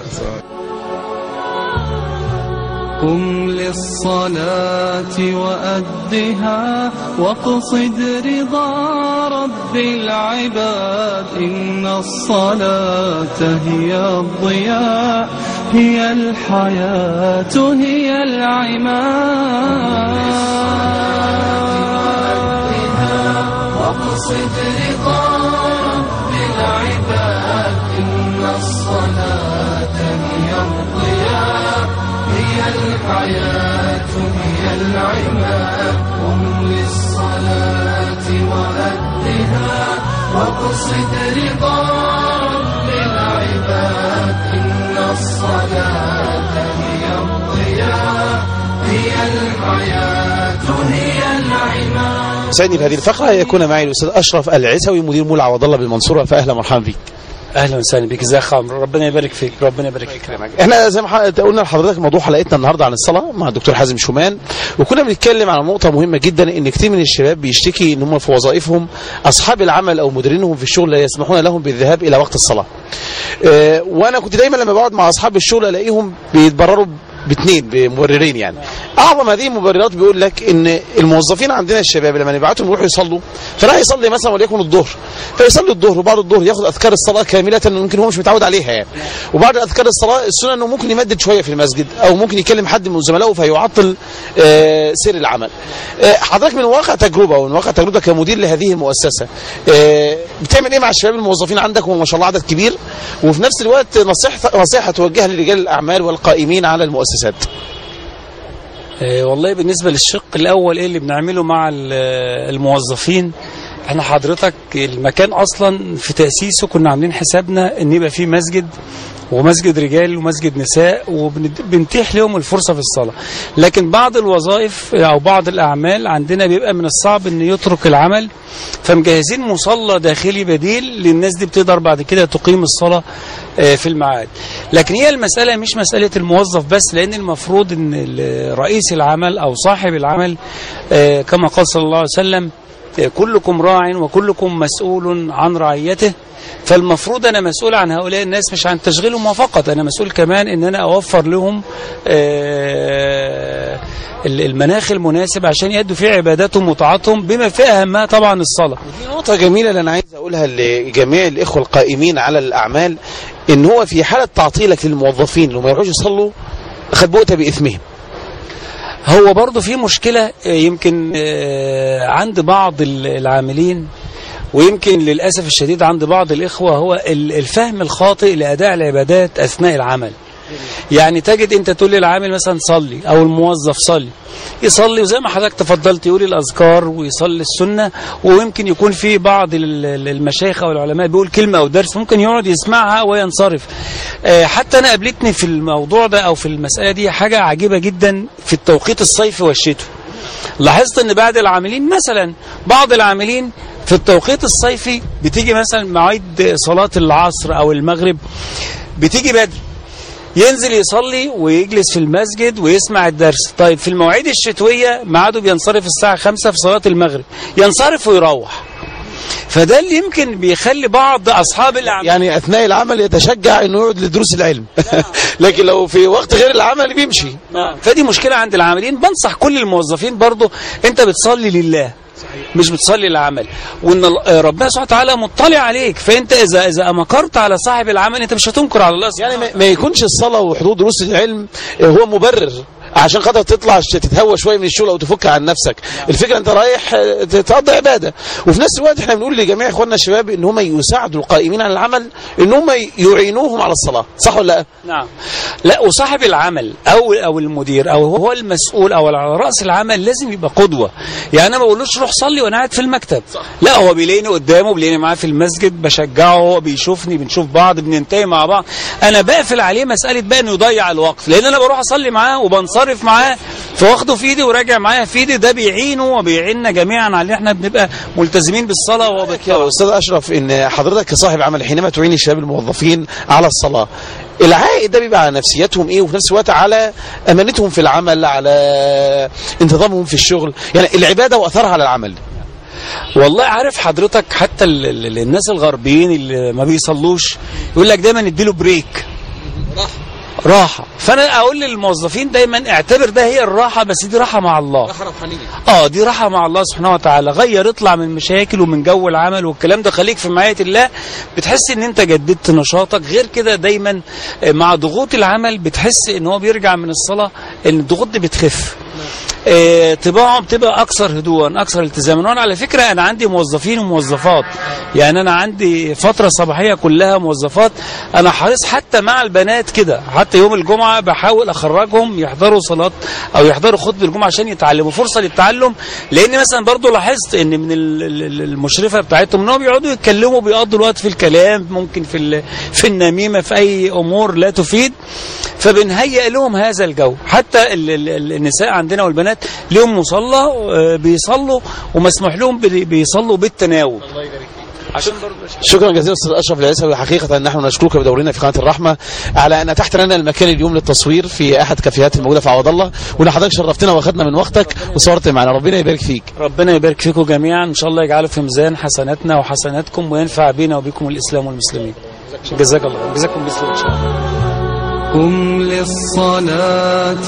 قم للصلاة وأدها واقصد رضا رب العباد إن الصلاة هي الضياء هي الحياة هي العماد واقصد رضا رب العباد إن الصلاة هي الضياء هي الحياة هي العماد قم للصلاة وأدها واقصد رضا رب العباد إن الصلاة هي الضياء هي الحياة هي العماد سعدني في هذه الفقره يكون معي الاستاذ اشرف العسوي مدير مول عوض الله بالمنصوره فاهلا مرحبا بك اهلا وسهلا بك ازيك يا عمرو ربنا يبارك فيك ربنا يبارك فيك احنا زي ما ح- قلنا لحضرتك موضوع حلقتنا النهارده عن الصلاه مع الدكتور حازم شومان وكنا بنتكلم على نقطه مهمه جدا ان كتير من الشباب بيشتكي ان هم في وظائفهم اصحاب العمل او مديرينهم في الشغل لا يسمحون لهم بالذهاب الى وقت الصلاه. اه وانا كنت دايما لما بقعد مع اصحاب الشغل الاقيهم بيتبرروا باثنين بمبررين يعني اعظم هذه المبررات بيقول لك ان الموظفين عندنا الشباب لما نبعتهم يروحوا يصلوا فراح يصلي مثلا وليكن الظهر فيصلي الظهر وبعد الظهر ياخد اذكار الصلاه كامله ممكن هو مش متعود عليها يعني وبعد اذكار الصلاه السنه انه ممكن يمدد شويه في المسجد او ممكن يكلم حد من زملائه فيعطل آه، سير العمل آه، حضرتك من واقع تجربه ومن واقع تجربه كمدير لهذه المؤسسه آه، بتعمل ايه مع الشباب الموظفين عندك وما شاء الله عدد كبير وفي نفس الوقت نصيحه نصيحه توجهها لرجال الاعمال والقائمين على المؤسسات آه، والله بالنسبة للشق الأول إيه اللي بنعمله مع ال- الموظفين احنا حضرتك المكان أصلا في تأسيسه كنا عاملين حسابنا إن يبقى فيه مسجد ومسجد رجال ومسجد نساء وبنتيح لهم الفرصة في الصلاة لكن بعض الوظائف أو بعض الأعمال عندنا بيبقى من الصعب إن يترك العمل فمجهزين مصلى داخلي بديل للناس دي بتقدر بعد كده تقيم الصلاة آه، في الميعاد لكن هي المسألة مش مسألة الموظف بس لأن المفروض إن ال- رئيس العمل أو صاحب العمل آه، كما قال صلى الله عليه وسلم آه، كلكم راع وكلكم مسؤول عن رعيته فالمفروض أنا مسؤول عن هؤلاء الناس مش عن تشغيلهم فقط أنا مسؤول كمان إن أنا أوفر لهم آه، ال- المناخ المناسب عشان يأدوا فيه عباداتهم وطاعاتهم بما في أهمها طبعا الصلاة دي نقطة جميلة اللي أنا عايز أقولها لجميع الإخوة القائمين على الأعمال إن هو في حالة تعطيلك للموظفين اللي ما يروحوش يصلوا قد بؤت بإثمهم هو برضه في مشكلة آه، يمكن آه، عند بعض ال- العاملين ويمكن للأسف الشديد عند بعض الإخوة هو ال- الفهم الخاطئ لأداء العبادات أثناء العمل يعني تجد أنت تقول للعامل مثلا صلي أو الموظف صلي يصلي وزي ما حضرتك تفضلت يقول الأذكار ويصلي السنة ويمكن يكون في بعض ال- ال- المشايخ أو العلماء بيقول كلمة أو درس ممكن يقعد يسمعها وينصرف آه، حتى أنا قابلتني في الموضوع ده أو في المسألة دي حاجة عجيبة جدا في التوقيت الصيفي والشتوي لاحظت ان بعض العاملين مثلا بعض العاملين في التوقيت الصيفي بتيجي مثلا مواعيد صلاة العصر او المغرب بتيجي بدري ينزل يصلي ويجلس في المسجد ويسمع الدرس طيب في المواعيد الشتوية ميعاده بينصرف الساعة خمسة في صلاة المغرب ينصرف ويروح فده اللي يمكن بيخلي بعض أصحاب الأعمال يعني أثناء العمل يتشجع إنه يقعد لدروس العلم لكن لو في وقت غير العمل بيمشي نعم. فدي مشكلة عند العاملين بنصح كل الموظفين برضو انت بتصلي لله مش بتصلي للعمل وان ال- آه، ربنا سبحانه وتعالى مطلع عليك فانت اذا اذا امكرت على صاحب العمل انت مش هتنكر على الله يعني سبحانه ما- ما يكونش الصلاة وحضور دروس العلم هو مبرر عشان خاطر تطلع ش- تتهوى شويه من الشغل او تفك عن نفسك الفكره انت رايح آه، تقضي عباده وفي نفس الوقت احنا بنقول لجميع اخواننا الشباب ان هم يساعدوا القائمين على العمل ان هم يعينوهم على الصلاه صح ولا لا نعم لا وصاحب العمل او او المدير او هو المسؤول او على راس العمل لازم يبقى قدوه يعني انا ما بقولوش روح صلي وانا قاعد في المكتب لا هو بيلاقيني قدامه بيلاقيني معاه في المسجد بشجعه هو بيشوفني بنشوف بعض بننتهي مع بعض انا بقفل عليه مساله بقى انه يضيع الوقت لان انا بروح اصلي معاه وبنصرف معاه فواخده في ايدي وراجع معايا في ايدي ده بيعينه وبيعيننا جميعا على ان احنا بنبقى ملتزمين بالصلاه يا وبالطاعه استاذ اشرف ان حضرتك كصاحب عمل حينما تعين الشباب الموظفين على الصلاه العائد ده بيبقى على نفسيتهم ايه وفي نفس الوقت على امانتهم في العمل على انتظامهم في الشغل يعني العباده واثرها على العمل والله عارف حضرتك حتى ال ال الناس الغربيين اللي ما بيصلوش يقول لك دايما اديله بريك راحة فانا اقول للموظفين دايما اعتبر ده هي الراحة بس دي راحة مع الله راحة روحانية اه دي راحة مع الله سبحانه وتعالى غير اطلع من مشاكل ومن جو العمل والكلام ده خليك في معية الله بتحس ان انت جددت نشاطك غير كده دايما آه، مع ضغوط العمل بتحس ان هو بيرجع من الصلاة ان الضغوط دي بتخف آه، طباعهم بتبقى اكثر هدوءا اكثر التزاما وانا على فكره انا عندي موظفين وموظفات يعني انا عندي فتره صباحيه كلها موظفات انا حريص حتى مع البنات كده حتى يوم الجمعه بحاول اخرجهم يحضروا صلاه او يحضروا خطبه الجمعه عشان يتعلموا فرصه للتعلم لان مثلا برضو لاحظت ان من ال- ال- ال- المشرفه بتاعتهم انهم بيقعدوا يتكلموا بيقضوا الوقت في الكلام ممكن في ال- في النميمه في اي امور لا تفيد فبنهيئ لهم هذا الجو حتى ال- ال- ال- النساء عندنا والبنات لهم مصلى آه، بيصلوا ومسموح لهم بي- بيصلوا بالتناوب عشان برضه شكرا جزيلا استاذ اشرف العيسوي حقيقه نحن نشكرك بدورنا في قناه الرحمه على ان اتحت لنا المكان اليوم للتصوير في احد كافيهات الموجوده في عوض الله وان حضرتك شرفتنا واخدنا من وقتك وصورت معنا ربنا يبارك فيك ربنا يبارك فيكم جميعا ان شاء الله يجعله في ميزان حسناتنا وحسناتكم وينفع بينا وبكم الاسلام والمسلمين جزاك الله جزاكم مثل ان شاء الله قم للصلاة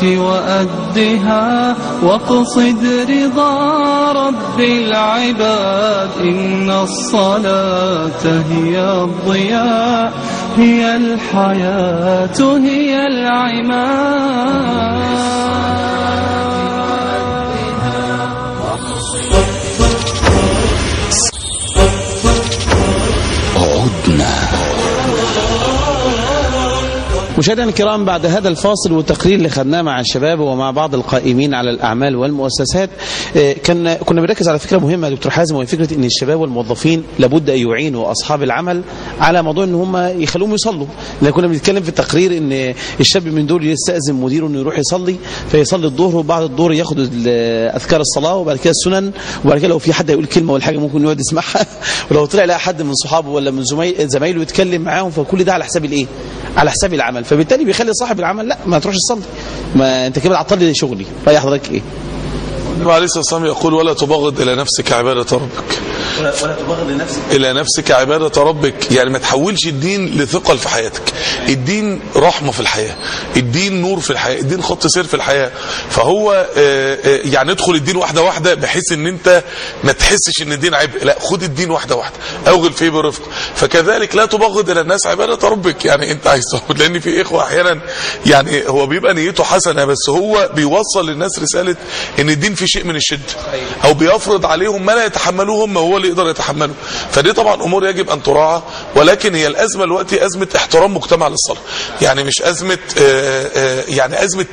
وأدها واقصد رضا رب العباد إن الصلاة هي الضياء هي الحياة هي العماد مشاهدينا الكرام بعد هذا الفاصل والتقرير اللي خدناه مع الشباب ومع بعض القائمين على الاعمال والمؤسسات آه، كان كنا بنركز على فكره مهمه يا دكتور حازم وهي فكره ان الشباب والموظفين لابد ان يعينوا اصحاب العمل على موضوع ان هم يخلوهم يصلوا لان كنا بنتكلم في التقرير ان الشاب من دول يستاذن مديره انه يروح يصلي فيصلي الظهر وبعد الظهر ياخد ال- اذكار الصلاه وبعد كده السنن وبعد كده لو في حد يقول كلمه ولا حاجه ممكن يقعد يسمعها ولو طلع لقى حد من صحابه ولا من زمي- زمايله يتكلم معاهم فكل ده على حساب الايه؟ على حساب العمل فبالتالي بيخلي صاحب العمل لا ما تروحش تصلي ما انت كده بتعطل لي شغلي راي حضرتك ايه؟ النبي عليه الصلاه والسلام يقول ولا تبغض الى نفسك عباده ربك ولا ولا تبغض لنفسك الى نفسك عباده ربك يعني ما تحولش الدين لثقل في حياتك الدين رحمه في الحياه الدين نور في الحياه الدين خط سير في الحياه فهو آه، آه، يعني ادخل الدين واحده واحده بحيث ان انت ما تحسش ان الدين عبء لا خد الدين واحده واحده اوغل فيه برفق فكذلك لا تبغض الى الناس عباده ربك يعني انت عايز تبغض لان في اخوه احيانا يعني هو بيبقى نيته حسنه بس هو بيوصل للناس رساله ان الدين فيه شيء من الشده او بيفرض عليهم ما لا يتحملوه هم هو اللي يقدر يتحمله فدي طبعا امور يجب ان تراعى ولكن هي الازمه دلوقتي ازمه احترام مجتمع للصلاه يعني مش ازمه آه، آه، يعني ازمه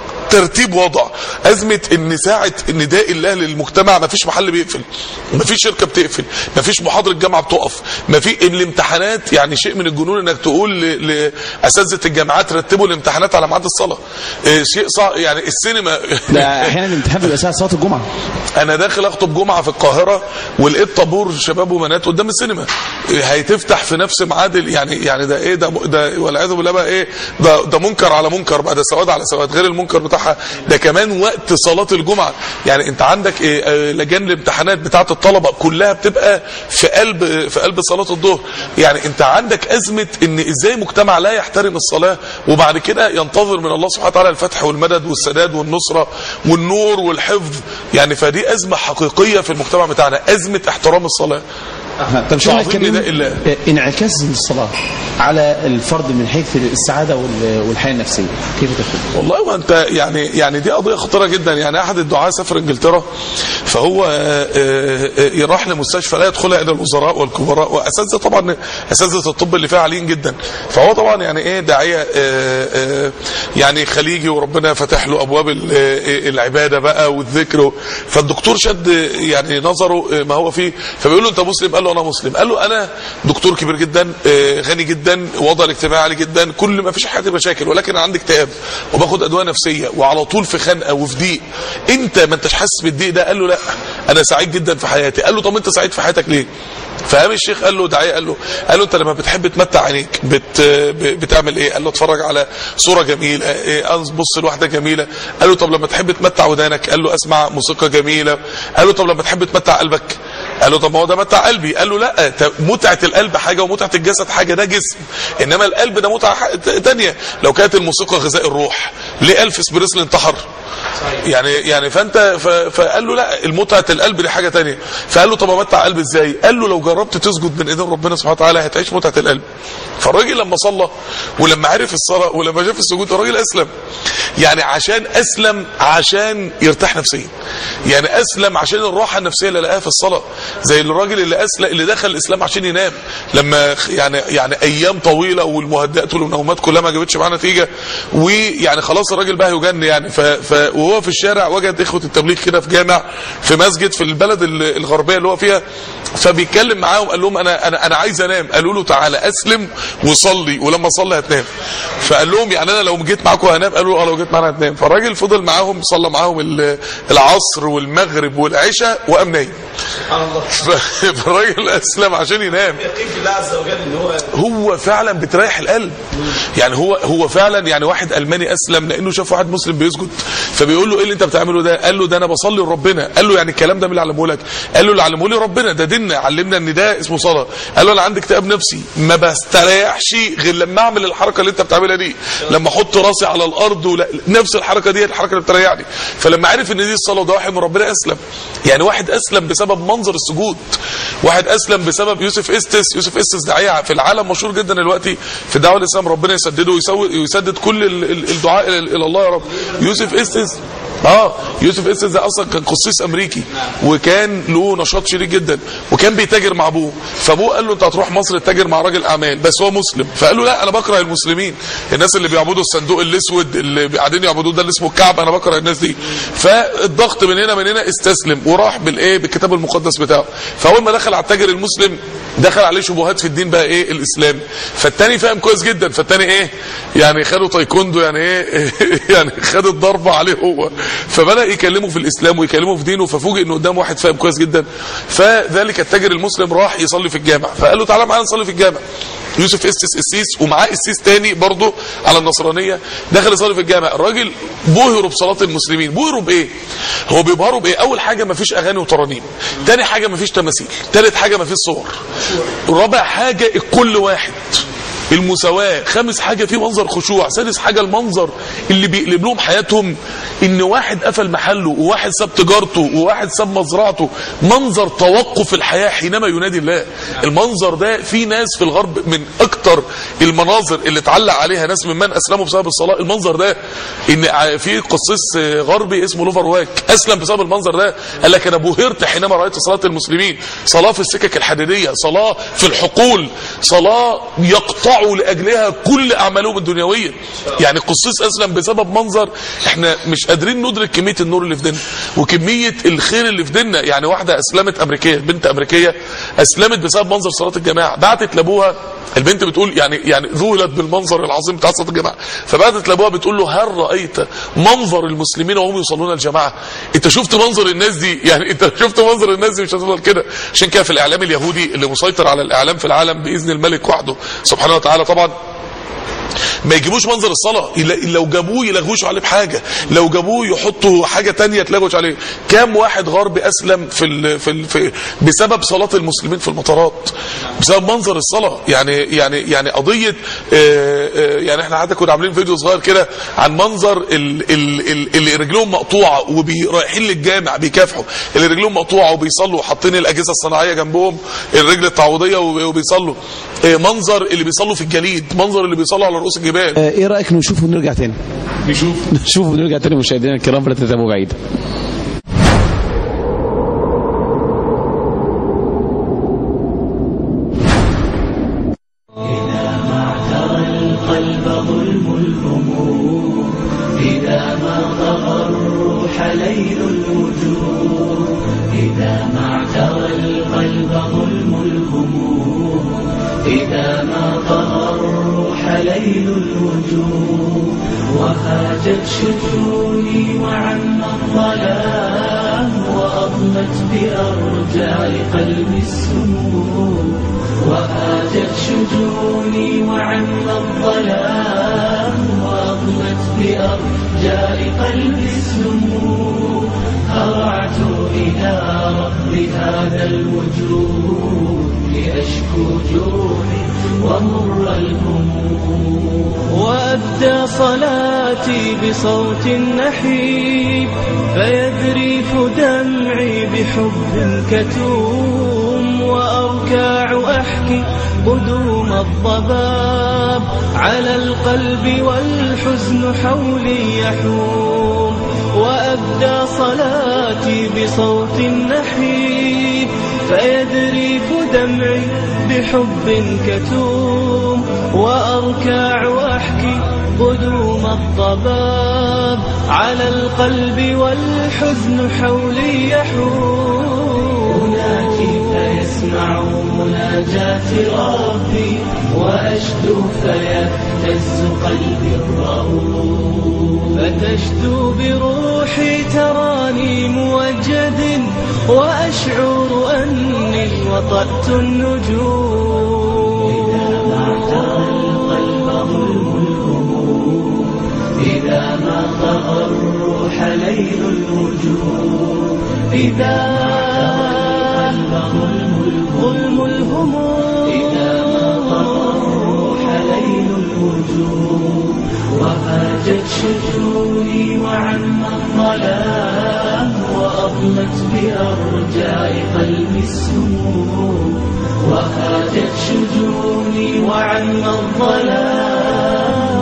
ترتيب وضع أزمة إن ساعة نداء الله للمجتمع ما فيش محل بيقفل ما فيش شركة بتقفل ما فيش محاضرة جامعة بتقف ما في الامتحانات يعني شيء من الجنون إنك تقول ل- لأساتذة الجامعات رتبوا الامتحانات على ميعاد الصلاة إيه، شيء صعب يعني السينما ده احيانا الامتحان بيبقى ساعه صلاه الجمعه انا داخل اخطب جمعه في القاهره ولقيت طابور شباب وبنات قدام السينما هيتفتح في نفس ميعاد ال- يعني يعني ده ايه ده ده والعياذ بالله بقى ايه ده ده منكر على منكر بقى ده سواد على سواد غير المنكر بتاعها ده كمان وقت صلاه الجمعه يعني انت عندك إيه آه، لجان الامتحانات بتاعه الطلبه كلها بتبقى في قلب في قلب صلاه الظهر يعني انت عندك ازمه ان ازاي مجتمع لا يحترم الصلاه وبعد كده ينتظر من الله سبحانه وتعالى الفتح والمدد والسداد والنصره والنور والحفظ يعني فدي ازمه حقيقيه في المجتمع بتاعنا ازمه احترام الصلاه طب شو تعظيم الكريم نداء الله. انعكاس الصلاة على الفرد من حيث السعادة وال- والحياة النفسية كيف تكون؟ والله ما انت يعني يعني دي قضيه خطيره جدا يعني احد الدعاة سافر انجلترا فهو آه، آه، آه، راح لمستشفى لا يدخلها الا الوزراء والكبراء واساتذه طبعا اساتذه الطب اللي فيها عاليين جدا فهو طبعا يعني ايه داعيه آه، آه، يعني خليجي وربنا فتح له ابواب ال- آه، العباده بقى والذكر فالدكتور شد يعني نظره آه، ما هو فيه فبيقول له انت مسلم قال له انا مسلم قال له انا دكتور كبير جدا آه، غني جدا وضع الاجتماعي عالي جدا كل ما فيش حياتي مشاكل ولكن انا عندي اكتئاب وباخد ادويه نفسيه وعلى طول في خنقه وفي ضيق انت ما انتش حاسس بالضيق ده قال له لا انا سعيد جدا في حياتي قال له طب انت سعيد في حياتك ليه فقام الشيخ قال له داعيه قال له قال له انت لما بتحب تمتع عينيك بت ب- بتعمل ايه قال له اتفرج على صوره جميله إيه بص لواحده جميله قال له طب لما تحب تمتع ودانك قال له اسمع موسيقى جميله قال له طب لما تحب تمتع قلبك قال له طب ما هو ده متع قلبي قال له لا ت- متعه القلب حاجه ومتعه الجسد حاجه ده جسم انما القلب ده متعه ح- تانية لو كانت الموسيقى غذاء الروح ليه الفيس بريسل انتحر يعني يعني فانت ف- فقال له لا المتعه القلب دي حاجه تانية فقال له طب امتع قلبي ازاي قال له لو جربت تسجد من ايدين ربنا سبحانه وتعالى هتعيش متعه القلب فالراجل لما صلى ولما عرف الصلاه ولما شاف السجود الراجل اسلم يعني عشان اسلم عشان يرتاح نفسيا يعني اسلم عشان الراحه النفسيه اللي لقاها في الصلاه زي الراجل اللي اسلم اللي دخل الاسلام عشان ينام لما خ- يعني يعني ايام طويله والمهدئات والمنومات كلها ما جابتش معاه نتيجه ويعني خلاص الراجل بقى يجن يعني ف ف وهو في الشارع وجد اخوه التبليغ كده في جامع في مسجد في البلد ال- الغربيه اللي هو فيها فبيتكلم معاهم قال لهم انا انا انا عايز انام قالوا له تعالى اسلم وصلي ولما تصلي هتنام فقال لهم يعني انا لو جيت معاكم هنام قالوا له اه لو جيت معانا هتنام فالراجل فضل معاهم صلى معاهم ال- العصر والمغرب والعشاء وقام نايم ف- فالراجل اسلم عشان ينام يقين في الله عز وجل ان هو هو فعلا بتريح القلب يعني هو هو فعلا يعني واحد الماني اسلم لانه شاف واحد مسلم بيسجد فبيقول له ايه اللي انت بتعمله ده قال له ده انا بصلي لربنا قال له يعني الكلام ده مين اللي علمه لك قال له اللي علمه لي ربنا ده ديننا علمنا ان ده اسمه صلاه قال له انا عندي اكتئاب نفسي ما بستريحش غير لما اعمل الحركه اللي انت بتعملها دي لما احط راسي على الارض ولا نفس الحركه دي الحركه اللي بتريحني فلما عرف ان دي الصلاه وده واحد من ربنا اسلم يعني واحد اسلم بسبب منظر السجود واحد اسلم بسبب يوسف استس يوسف استس داعيه في العالم مشهور جدا دلوقتي في الدعوه الاسلام ربنا يسدده ويسوي يسدد كل ال- ال- الدعاء الى إلى الله يا رب يوسف استس اه يوسف استس ده اصلا كان قسيس امريكي وكان له نشاط شديد جدا وكان بيتاجر مع ابوه فابوه قال له انت هتروح مصر تتاجر مع راجل اعمال بس هو مسلم فقال له لا انا بكره المسلمين الناس اللي بيعبدوا الصندوق الاسود اللي قاعدين يعبدوه ده اللي اسمه الكعب انا بكره الناس دي فالضغط من هنا من هنا استسلم وراح بالايه بالكتاب المقدس بتاعه فاول ما دخل على التاجر المسلم دخل عليه شبهات في الدين بقى ايه الاسلام فالتاني فاهم كويس جدا فالتاني ايه يعني خدوا تايكوندو يعني ايه يعني خد الضربه عليه هو فبدا يكلمه في الاسلام ويكلمه في دينه ففوجئ انه قدام واحد فاهم كويس جدا فذلك التاجر المسلم راح يصلي في الجامع فقال له تعالى معانا نصلي في الجامع يوسف استس السيس ومعاه السيس تاني برضه على النصرانيه دخل يصلي في الجامع الراجل بهروا بصلاه المسلمين بهروا بايه هو بيبهروا بايه اول حاجه ما فيش اغاني وترانيم تاني حاجه ما فيش تماثيل تالت حاجه ما فيش صور رابع حاجه الكل واحد المساواة خامس حاجة في منظر خشوع سادس حاجة المنظر اللي بيقلب لهم حياتهم ان واحد قفل محله وواحد ساب تجارته وواحد ساب مزرعته منظر توقف الحياة حينما ينادي الله المنظر ده في ناس في الغرب من اكتر المناظر اللي اتعلق عليها ناس ممن اسلموا بسبب الصلاة المنظر ده ان ع- في قسيس غربي اسمه لوفر واك اسلم بسبب المنظر ده قال لك انا بهرت حينما رايت صلاة المسلمين صلاة في السكك الحديدية صلاة في الحقول صلاة يقطعوا لاجلها كل اعمالهم الدنيوية يعني قسيس اسلم بسبب منظر احنا مش قادرين ندرك كمية النور اللي في ديننا وكمية الخير اللي في ديننا يعني واحدة اسلمت امريكية بنت امريكية اسلمت بسبب منظر صلاة الجماعة بعتت لابوها البنت بتقول يعني يعني ذهلت بالمنظر العظيم بتاع صلاه الجماعه فبعتت لابوها بتقول له هل رايت منظر المسلمين وهم يصلون الجماعه انت شفت منظر الناس دي يعني انت شفت منظر الناس دي مش هتفضل كده عشان كده في الاعلام اليهودي اللي مسيطر على الاعلام في العالم باذن الملك وحده سبحانه وتعالى طبعا ما يجيبوش منظر الصلاة إلا- لو جابوه يلغوش عليه بحاجة لو جابوه يحطوا حاجة تانية تلغوش عليه كام واحد غربي أسلم في, ال في, ال في بسبب صلاة المسلمين في المطارات بسبب منظر الصلاة يعني يعني يعني قضية آه، آه، يعني احنا حتى كنا عاملين فيديو صغير كده عن منظر ال- ال- ال- اللي رجلهم مقطوعة ورايحين للجامع بيكافحوا اللي رجلهم مقطوعة وبيصلوا وحاطين الأجهزة الصناعية جنبهم الرجل التعويضية وب- وبيصلوا آه، منظر اللي بيصلوا في الجليد منظر اللي بيصلوا على رؤوس الجبال آه، ايه رايك نشوف ونرجع تاني نشوف نشوف ونرجع تاني مشاهدينا الكرام فلا تذهبوا بعيدا القلب ظلم الهموم إذا ما طغى الروح ليل الوجوه إذا ما اعترى القلب ظلم الهموم إذا ما طغى الروح ليل الوجوه وهاجت شجوني وعم الظلام وأضمت بأرجاء قلبي السموم وهاجت شجوني وعم الظلام وأضمت بأرجاء قلبي السموم هرعت إلى رب هذا الوجود لأشكو جروحي ومر الهموم وأبدى صلاتي بصوت نحيب فيذريف دمعي بحب كتوم وأركع أحكي قدوم الضباب على القلب والحزن حولي يحوم وأبدى صلاتي بصوت نحيب فيذريف دمعي بحب كتوم وأركع أحكي قدوم الضباب على القلب والحزن حولي يحوم أناجي فيسمع مناجاة ربي وأشدو فيهتز قلبي الرؤوف فتشدو بروحي تراني موجد وأشعر أني وطأت النجوم إذا ما اعترى القلب ظلم الهموم إذا ما طغى الروح ليل الوجوه إذا ظلم الهموم إذا ما طغى الروح ليل الوجوه وهاجت شجوني وعم الظلام وأضمت بأرجاء قلبي السموم وهاجت شجوني وعم الظلام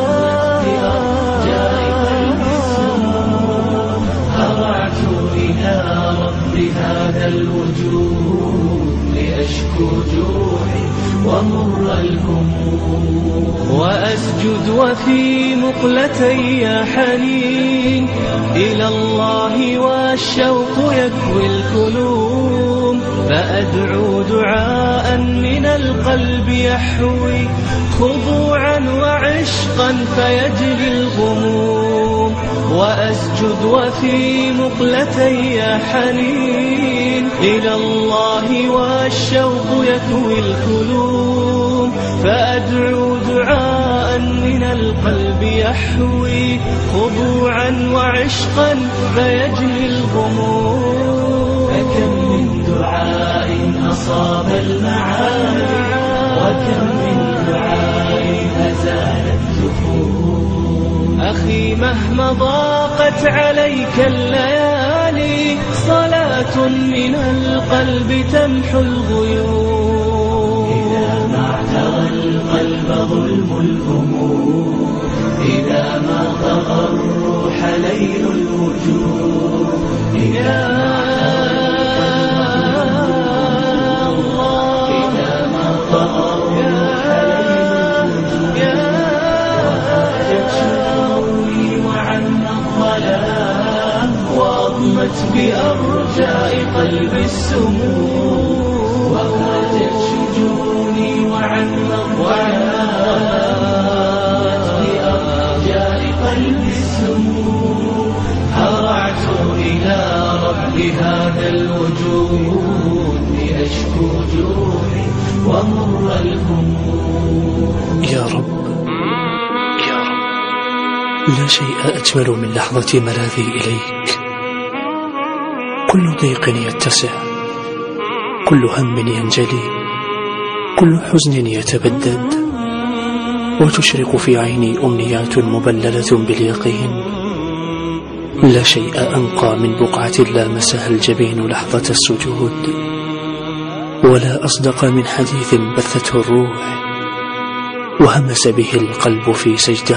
بأرجاء قلبي السموم هرعت إلى رب هذا الوجود لأشكو جروحي ومر الهموم وأسجد وفي مقلتي حنين إلى الله والشوق يكوي الكلوم فأدعو دعاء من القلب يحوي خضوعا وعشقا فيجلي الغموم وأسجد وفي مقلتي حنين إلى الله والشوق يكوي الكلوم فأدعو دعاء من القلب يحوي خضوعا وعشقا فيجلي الغموم فكم من دعاء أصاب المعاني وكم من دعاء أزال الجفون أخي مهما ضاقت عليك الليالي صلاة من القلب تمحو الغيوم إذا ما اعترى القلب ظلم الهموم إذا ما طغى الروح ليل الوجوه إذا الله إذا ما طغى الروح ليل وهاجت شجوني وعم الظلام وأضمت بأرجاء قلبي السموم وهاجت شجوني وعم الظلام بأرجاء قلبي السموم هرعت إلى رب هذا الوجود لأشكو جروحي ومر الهموم يا رب لا شيء أجمل من لحظة ملاذي إليك كل ضيق يتسع كل هم ينجلي كل حزن يتبدد وتشرق في عيني أمنيات مبللة باليقين لا شيء أنقى من بقعة لامسها الجبين لحظة السجود ولا أصدق من حديث بثته الروح وهمس به القلب في سجده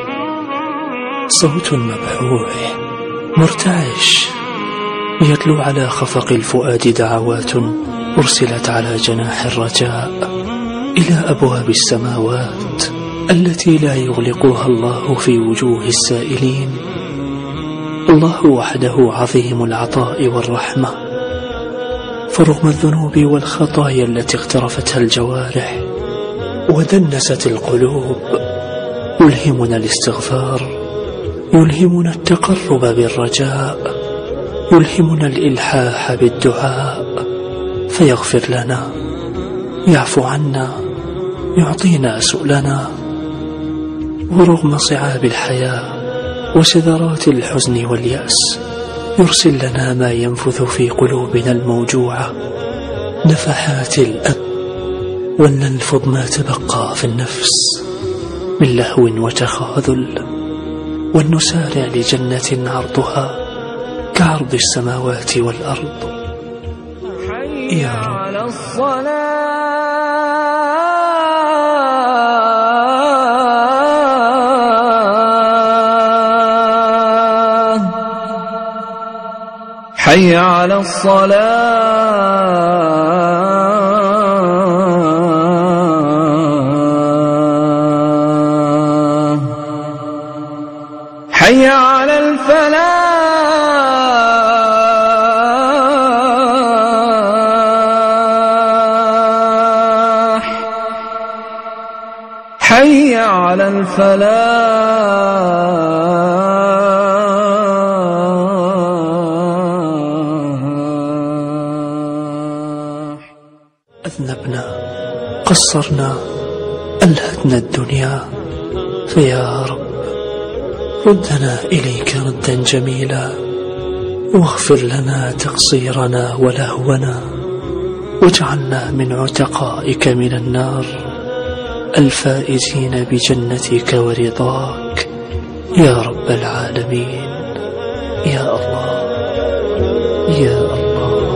صوت مبحوح مرتعش يتلو على خفق الفؤاد دعوات أرسلت على جناح الرجاء إلى أبواب السماوات التي لا يغلقها الله في وجوه السائلين الله وحده عظيم العطاء والرحمة فرغم الذنوب والخطايا التي اقترفتها الجوارح ودنست القلوب يلهمنا الاستغفار يلهمنا التقرب بالرجاء يلهمنا الإلحاح بالدعاء فيغفر لنا يعفو عنا يعطينا سؤلنا ورغم صعاب الحياة وشذرات الحزن واليأس يرسل لنا ما ينفث في قلوبنا الموجوعة نفحات الأب ولنلفظ ما تبقى في النفس من لهو وتخاذل ولنسارع لجنة عرضها كعرض السماوات والأرض يا رب على الصلاة حي على الصلاة حي على الفلاح حي على الفلاح أذنبنا قصرنا ألهتنا الدنيا فيا رب ردنا إليك ردا جميلا واغفر لنا تقصيرنا ولهونا واجعلنا من عتقائك من النار الفائزين بجنتك ورضاك يا رب العالمين يا الله يا الله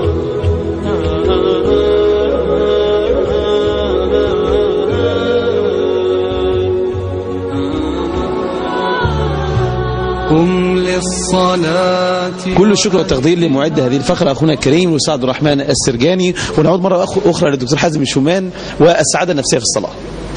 قم للصلاة كل الشكر والتقدير لمعد هذه الفقرة أخونا الكريم الأستاذ عبد الرحمن السرجاني ونعود مرة أخ- أخرى للدكتور حازم الشومان والسعادة النفسية في الصلاة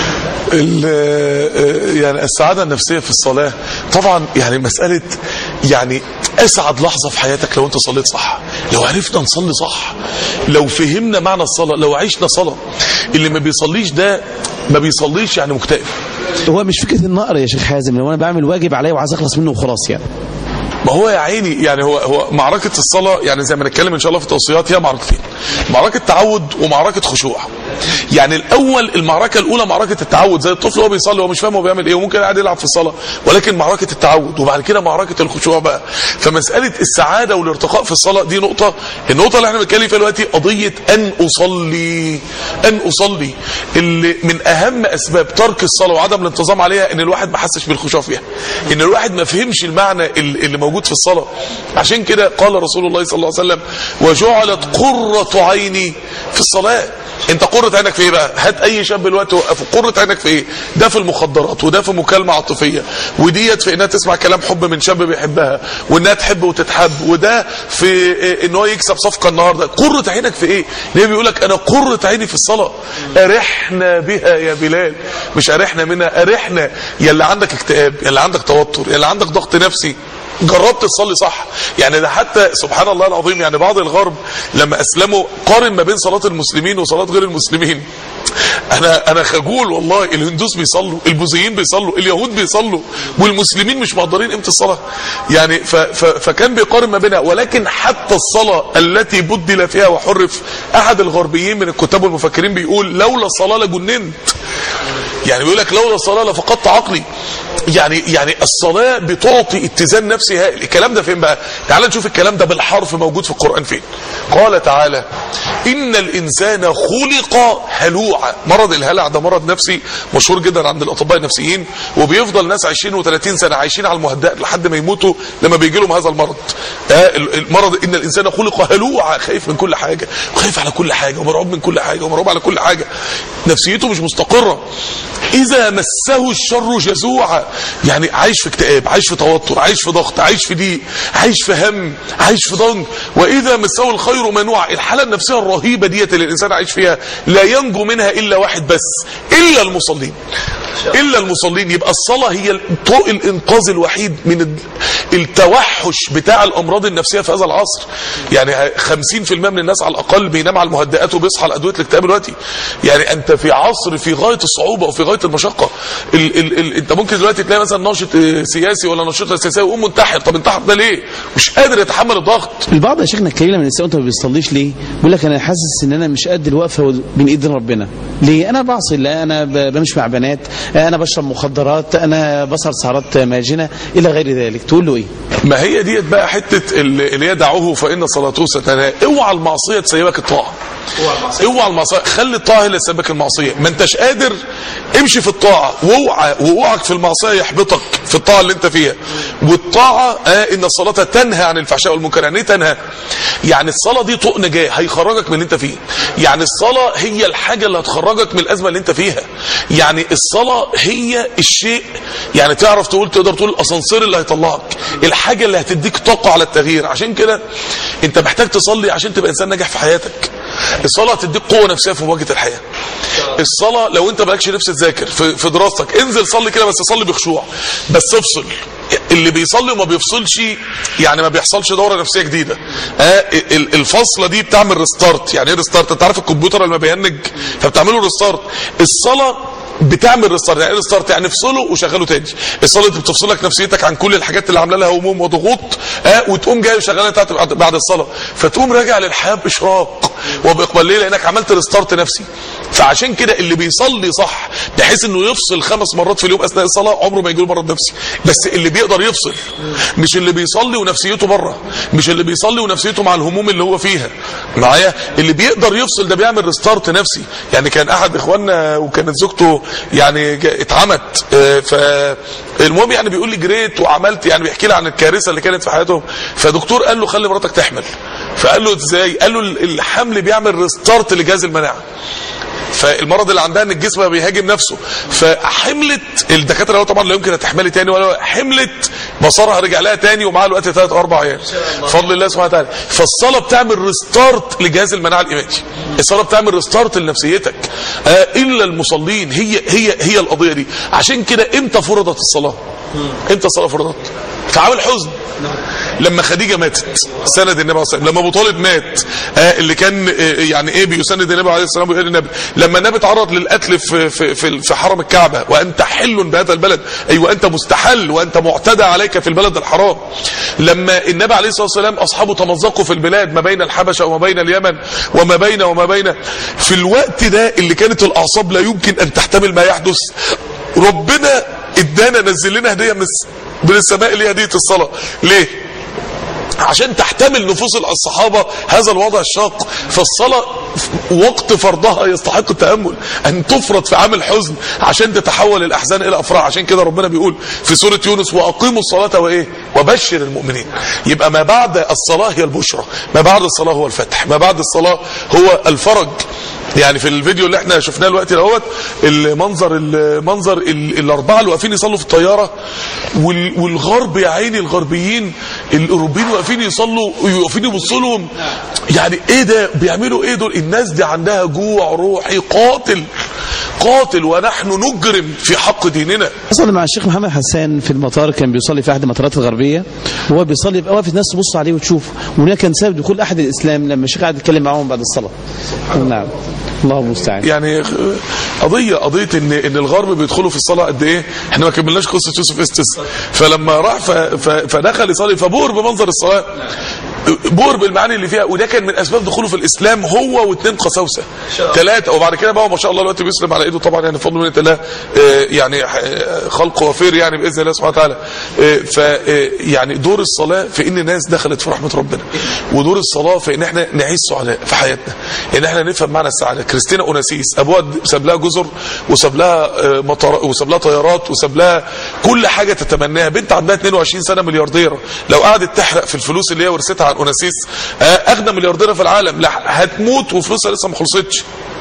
ال- يعني السعادة النفسية في الصلاة طبعا يعني مسألة يعني أسعد لحظة في حياتك لو أنت صليت صح لو عرفنا نصلي صح لو فهمنا معنى الصلاة لو عشنا صلاة اللي ما بيصليش ده ما بيصليش يعني مكتئب هو مش فكرة النقر يا شيخ حازم لو أنا بعمل واجب عليا وعايز أخلص منه وخلاص يعني ما هو يا عيني يعني هو هو معركة الصلاة يعني زي ما نتكلم إن شاء الله في التوصيات هي معركتين معركة تعود ومعركة خشوع يعني الأول المعركة الأولى معركة التعود زي الطفل وهو بيصلي هو مش فاهم هو بيعمل إيه وممكن قاعد يلعب في الصلاة ولكن معركة التعود وبعد كده معركة الخشوع بقى فمسألة السعادة والارتقاء في الصلاة دي نقطة النقطة اللي احنا بنتكلم فيها دلوقتي قضية أن أصلي أن أصلي اللي من أهم أسباب ترك الصلاة وعدم الانتظام عليها إن الواحد ما حسش بالخشوع فيها إن الواحد ما فهمش المعنى ال- اللي موجود في الصلاة عشان كده قال رسول الله صلى الله عليه وسلم وجعلت قرة عيني في الصلاة انت قرة عينك في ايه بقى هات اي شاب دلوقتي وقفه قرة عينك في ايه ده في المخدرات وده في مكالمة عاطفية وديت في انها تسمع كلام حب من شاب بيحبها وانها تحب وتتحب وده في إيه ان هو يكسب صفقة النهاردة قرة عينك في ايه ليه بيقول لك انا قرة عيني في الصلاة ارحنا بها يا بلال مش ارحنا منها ارحنا يا اللي عندك اكتئاب يا اللي عندك توتر يا اللي عندك ضغط نفسي جربت تصلي صح يعني ده حتى سبحان الله العظيم يعني بعض الغرب لما اسلموا قارن ما بين صلاة المسلمين وصلاة غير المسلمين انا انا خجول والله الهندوس بيصلوا البوذيين بيصلوا اليهود بيصلوا والمسلمين مش مقدرين قيمه الصلاه يعني ف ف فكان بيقارن ما بينها ولكن حتى الصلاه التي بدل فيها وحرف احد الغربيين من الكتاب والمفكرين بيقول لولا الصلاه لجننت يعني بيقول لك لولا الصلاه لفقدت عقلي يعني يعني الصلاه بتعطي اتزان نفسي هائل الكلام ده فين بقى تعال نشوف الكلام ده بالحرف موجود في القران فين قال تعالى ان الانسان خلق هلوعا مرض الهلع ده مرض نفسي مشهور جدا عند الاطباء النفسيين وبيفضل ناس 20 و30 سنه عايشين على المهدئات لحد ما يموتوا لما بيجي لهم هذا المرض آه المرض ان الانسان خلق هلوعا خايف من كل حاجه وخايف على كل حاجه ومرعوب من كل حاجه ومرعوب على كل حاجه نفسيته مش مستقره اذا مسه الشر جزوعا يعني عايش في اكتئاب عايش في توتر عايش في ضغط عايش في ضيق عايش في هم عايش في ضنك واذا مسه الخير منوعا الحاله النفسيه الرهيبه ديت اللي الانسان عايش فيها لا ينجو منها الا واحد بس الا المصلين الا المصلين يبقى الصلاه هي طوق الانقاذ الوحيد من التوحش بتاع الامراض النفسيه في هذا العصر يعني 50% من الناس على الاقل بينام على المهدئات وبيصحى على ادويه الاكتئاب دلوقتي يعني انت في عصر في غايه الصعوبه وفي غايه المشقه ال ال ال انت ممكن دلوقتي تلاقي مثلا ناشط سياسي ولا نشيط سياسي ويقوم منتحر طب انتحر ده ليه مش قادر يتحمل الضغط البعض يا شيخنا الكريم لما الانسان انت ما بيصليش ليه بيقول لك انا حاسس ان انا مش قد الوقفه بين ايدين ربنا ليه انا بعصي لا انا بمشي مع بنات انا بشرب مخدرات انا بسهر سهرات ماجنه الى غير ذلك تقول له ايه ما هي ديت بقى حته اللي هي دعوه فان صلاته ستنهى اوعى المعصيه تسيبك الطاعه اوعى المعصيه خلي الطاعه هي اللي تسبك المعصيه ما انتش قادر امشي في الطاعه واوعى ووقعك في المعصيه يحبطك في الطاعه اللي انت فيها والطاعه آه ان الصلاه تنهى عن الفحشاء والمنكر يعني ايه تنهى يعني الصلاه دي طوق نجاه هيخرجك من اللي انت فيه يعني الصلاه هي الحاجه اللي هتخرجك من الازمه اللي انت فيها يعني الصلاه هي الشيء يعني تعرف تقول تقدر تقول الاسانسير اللي هيطلعك الحاجه اللي هتديك طاقه على التغيير عشان كده انت محتاج تصلي عشان تبقى انسان ناجح في حياتك الصلاه هتديك قوه نفسيه في مواجهه الحياه الصلاه لو انت مالكش نفس تذاكر في, في دراستك انزل صلي كده بس صلي بخشوع بس افصل اللي بيصلي وما بيفصلش يعني ما بيحصلش دوره نفسيه جديده آه الفصله دي بتعمل ريستارت يعني ايه ريستارت انت عارف الكمبيوتر لما بيهنج فبتعمله ريستارت الصلاه بتعمل ريستارت يعني ايه ريستارت يعني افصله وشغله تاني الصلاه دي بتفصلك نفسيتك عن كل الحاجات اللي عامله لها هموم وضغوط آه وتقوم جاي وشغلها بتاعت بعد الصلاه فتقوم راجع للحياه باشراق وباقبال ليه لانك عملت ريستارت نفسي فعشان كده اللي بيصلي صح بحيث انه يفصل خمس مرات في اليوم اثناء الصلاه عمره ما يجيله مرض نفسي بس اللي بيقدر يفصل مش اللي بيصلي ونفسيته بره مش اللي بيصلي ونفسيته مع الهموم اللي هو فيها معايا اللي بيقدر يفصل ده بيعمل ريستارت نفسي يعني كان احد اخواننا وكانت زوجته يعني اتعمت فالمهم يعني بيقول لي جريت وعملت يعني بيحكي لي عن الكارثه اللي كانت في حياتهم فدكتور قال له خلي مراتك تحمل فقال له ازاي قال له الحمل بيعمل ريستارت لجهاز المناعه فالمرض اللي عندها ان الجسم بيهاجم نفسه فحملت الدكاتره هو طبعا لا يمكن تحملي تاني ولا حملت بصرها رجع لها تاني ومعاها الوقت ثلاث او اربع ايام بفضل الله سبحانه وتعالى فالصلاه بتعمل ريستارت لجهاز المناعه الايماني الصلاه بتعمل ريستارت لنفسيتك آه الا المصلين هي هي هي القضيه دي عشان كده امتى فرضت الصلاه امتى الصلاه فرضت في عام الحزن لما خديجه ماتت سند النبي عليه الصلاه لما ابو طالب مات آه اللي كان آه يعني ايه بيسند النبي عليه الصلاه والسلام النبي لما النبي اتعرض للقتل في في في, في حرم الكعبه وانت حل بهذا البلد اي أيوة وانت مستحل وانت معتدى عليك في البلد الحرام لما النبي عليه الصلاه والسلام اصحابه تمزقوا في البلاد ما بين الحبشه وما بين اليمن وما بين وما بين في الوقت ده اللي كانت الاعصاب لا يمكن ان تحتمل ما يحدث ربنا ادانا نزل لنا هديه من من السماء اللي هي هديه الصلاه ليه عشان تحتمل نفوس الصحابة هذا الوضع الشاق فالصلاة وقت فرضها يستحق التأمل أن تفرض في عام الحزن عشان تتحول الأحزان إلى أفراح عشان كده ربنا بيقول في سورة يونس وأقيموا الصلاة وإيه وبشر المؤمنين يبقى ما بعد الصلاة هي البشرى ما بعد الصلاة هو الفتح ما بعد الصلاة هو الفرج يعني في الفيديو اللي احنا شفناه دلوقتي دوت المنظر المنظر الاربعه اللي واقفين يصلوا في الطياره والغرب يا عيني الغربيين الاوروبيين واقفين يصلوا واقفين يبصوا لهم يعني ايه ده بيعملوا ايه دول الناس دي عندها جوع روحي قاتل قاتل ونحن نجرم في حق ديننا حصل مع الشيخ محمد حسان في المطار كان بيصلي في احد المطارات الغربيه وهو بيصلي يبقى واقف الناس تبص عليه وتشوف وهنا كان سبب دخول احد الاسلام لما الشيخ قعد يتكلم معاهم بعد الصلاه نعم الله المستعان يعني قضيه قضيه ان ان الغرب بيدخلوا في الصلاه قد ايه احنا ما كملناش قصه يوسف استس فلما راح ف ف فدخل يصلي فبور بمنظر الصلاه بؤر بالمعاني اللي فيها وده كان من اسباب دخوله في الاسلام هو واثنين قساوسه ثلاثه وبعد كده بقى ما شاء الله الوقت بيسلم على ايده طبعا يعني بفضل من الله آه، يعني آه، خلق وفير يعني باذن الله سبحانه وتعالى آه، ف آه، يعني دور الصلاه في ان الناس دخلت في رحمه ربنا ودور الصلاه في ان احنا نعيش سعداء في حياتنا ان احنا نفهم معنى السعاده كريستينا اوناسيس ابوها ساب لها جزر وساب لها آه، مطار وساب لها طيارات وساب لها كل حاجه تتمناها بنت عندها 22 سنه مليارديره لو قعدت تحرق في الفلوس اللي هي ورثتها عن اوناسيس آه، اغنى مليارديره في العالم لا هتموت وفلوسها لسه ما خلصتش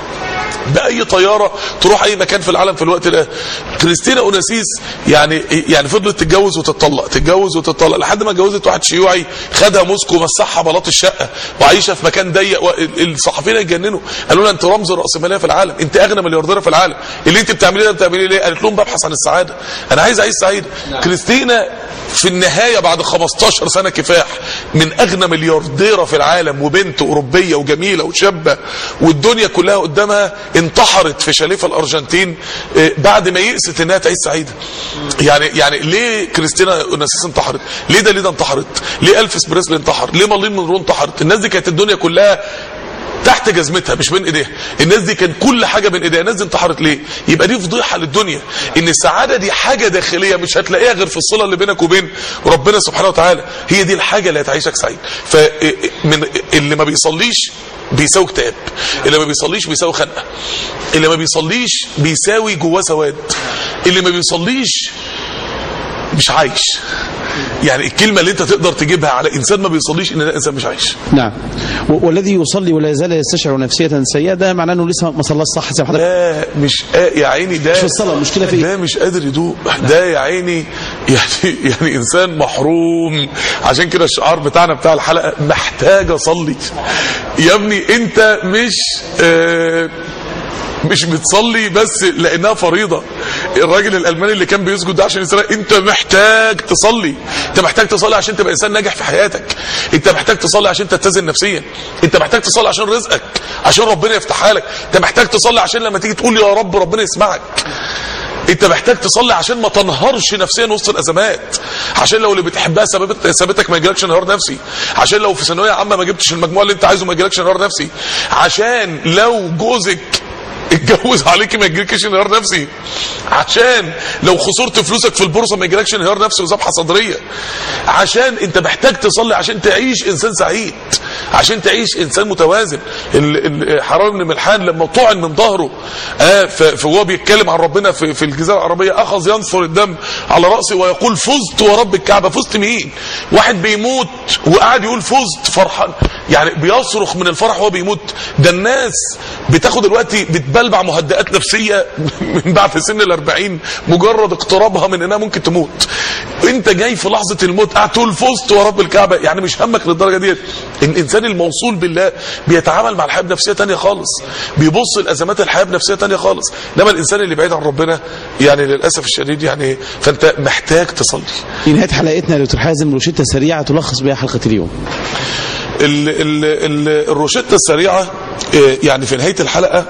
باي طياره تروح اي مكان في العالم في الوقت ده كريستينا اوناسيس يعني يعني فضلت تتجوز وتتطلق تتجوز وتتطلق لحد ما اتجوزت واحد شيوعي خدها موسكو مسحها بلاط الشقه وعايشه في مكان ضيق و- الصحفيين اتجننوا قالوا لها انت رمز الراسماليه في العالم انت اغنى مليارديره في العالم اللي انت بتعمليه ده بتعمليه ليه قالت لهم ببحث عن السعاده انا عايز اعيش سعيد كريستينا في النهايه بعد 15 سنه كفاح من اغنى مليارديره في العالم وبنت اوروبيه وجميله وشابه والدنيا كلها قدامها انتحرت في شاليه في الارجنتين آه، بعد ما يئست انها تعيش سعيده يعني يعني ليه كريستينا اوناسيس انتحرت ليه داليدا انتحرت ليه الفيس بريسلي انتحر ليه مارلين مونرو انتحرت الناس دي كانت الدنيا كلها تحت جزمتها مش بين ايديها الناس دي كان كل حاجه بين ايديها الناس دي انتحرت ليه يبقى دي فضيحه للدنيا ان السعاده دي حاجه داخليه مش هتلاقيها غير في الصله اللي بينك وبين ربنا سبحانه وتعالى هي دي الحاجه اللي هتعيشك سعيد فمن اللي ما بيصليش بيساوي كتاب اللي ما بيصليش بيساوي خنقه اللي ما بيصليش بيساوي جواه سواد اللي ما بيصليش مش عايش يعني الكلمه اللي انت تقدر تجيبها على انسان ما بيصليش ان ده انسان مش عايش نعم و- والذي يصلي ولا يزال يستشعر نفسية سيئة ده معناه انه لسه ما صلاش صح زي ما حضرتك ده مش آه يا عيني ده مش في الصلاة، المشكلة في إيه؟ ده مش قادر يدوق ده يا عيني يعني يعني انسان محروم عشان كده الشعار بتاعنا بتاع الحلقه محتاج اصلي يا ابني انت مش آه مش بتصلي بس لانها فريضه الراجل الالماني اللي كان بيسجد ده عشان يسرق انت محتاج تصلي انت محتاج تصلي عشان تبقى انسان ناجح في حياتك انت محتاج تصلي عشان تتزن نفسيا انت محتاج تصلي عشان رزقك عشان ربنا يفتحها لك انت محتاج تصلي عشان لما تيجي تقول يا رب ربنا يسمعك انت محتاج تصلي عشان ما تنهارش نفسيا وسط الازمات عشان لو اللي بتحبها سببت سابتك ما يجيلكش انهيار نفسي عشان لو في ثانويه عامه ما جبتش المجموع اللي انت عايزه ما يجيلكش انهيار نفسي عشان لو جوزك اتجوز عليكي ما يجيلكش انهيار نفسي عشان لو خسرت فلوسك في البورصه ما يجيلكش انهيار نفسي وذبحه صدريه عشان انت محتاج تصلي عشان تعيش انسان سعيد عشان تعيش انسان متوازن ال- ال- حرام بن ملحان لما طعن من ظهره آه ف- فهو بيتكلم عن ربنا في, في الجزيره العربيه اخذ ينثر الدم على راسه ويقول فزت ورب الكعبه فزت مين واحد بيموت وقاعد يقول فزت فرحان يعني بيصرخ من الفرح وهو بيموت ده الناس بتاخد الوقت بتبلبع مهدئات نفسيه من بعد سن الأربعين مجرد اقترابها من انها ممكن تموت انت جاي في لحظه الموت قاعد تقول فزت ورب الكعبه يعني مش همك للدرجه ديت الانسان الموصول بالله بيتعامل مع الحياه بنفسيه تانية خالص بيبص لازمات الحياه بنفسيه تانية خالص انما الانسان اللي بعيد عن ربنا يعني للاسف الشديد يعني فانت محتاج تصلي في نهاية حلقتنا يا دكتور حازم روشتة سريعة تلخص بها حلقة اليوم ال ال ال الروشتة السريعة آه، يعني في نهاية الحلقة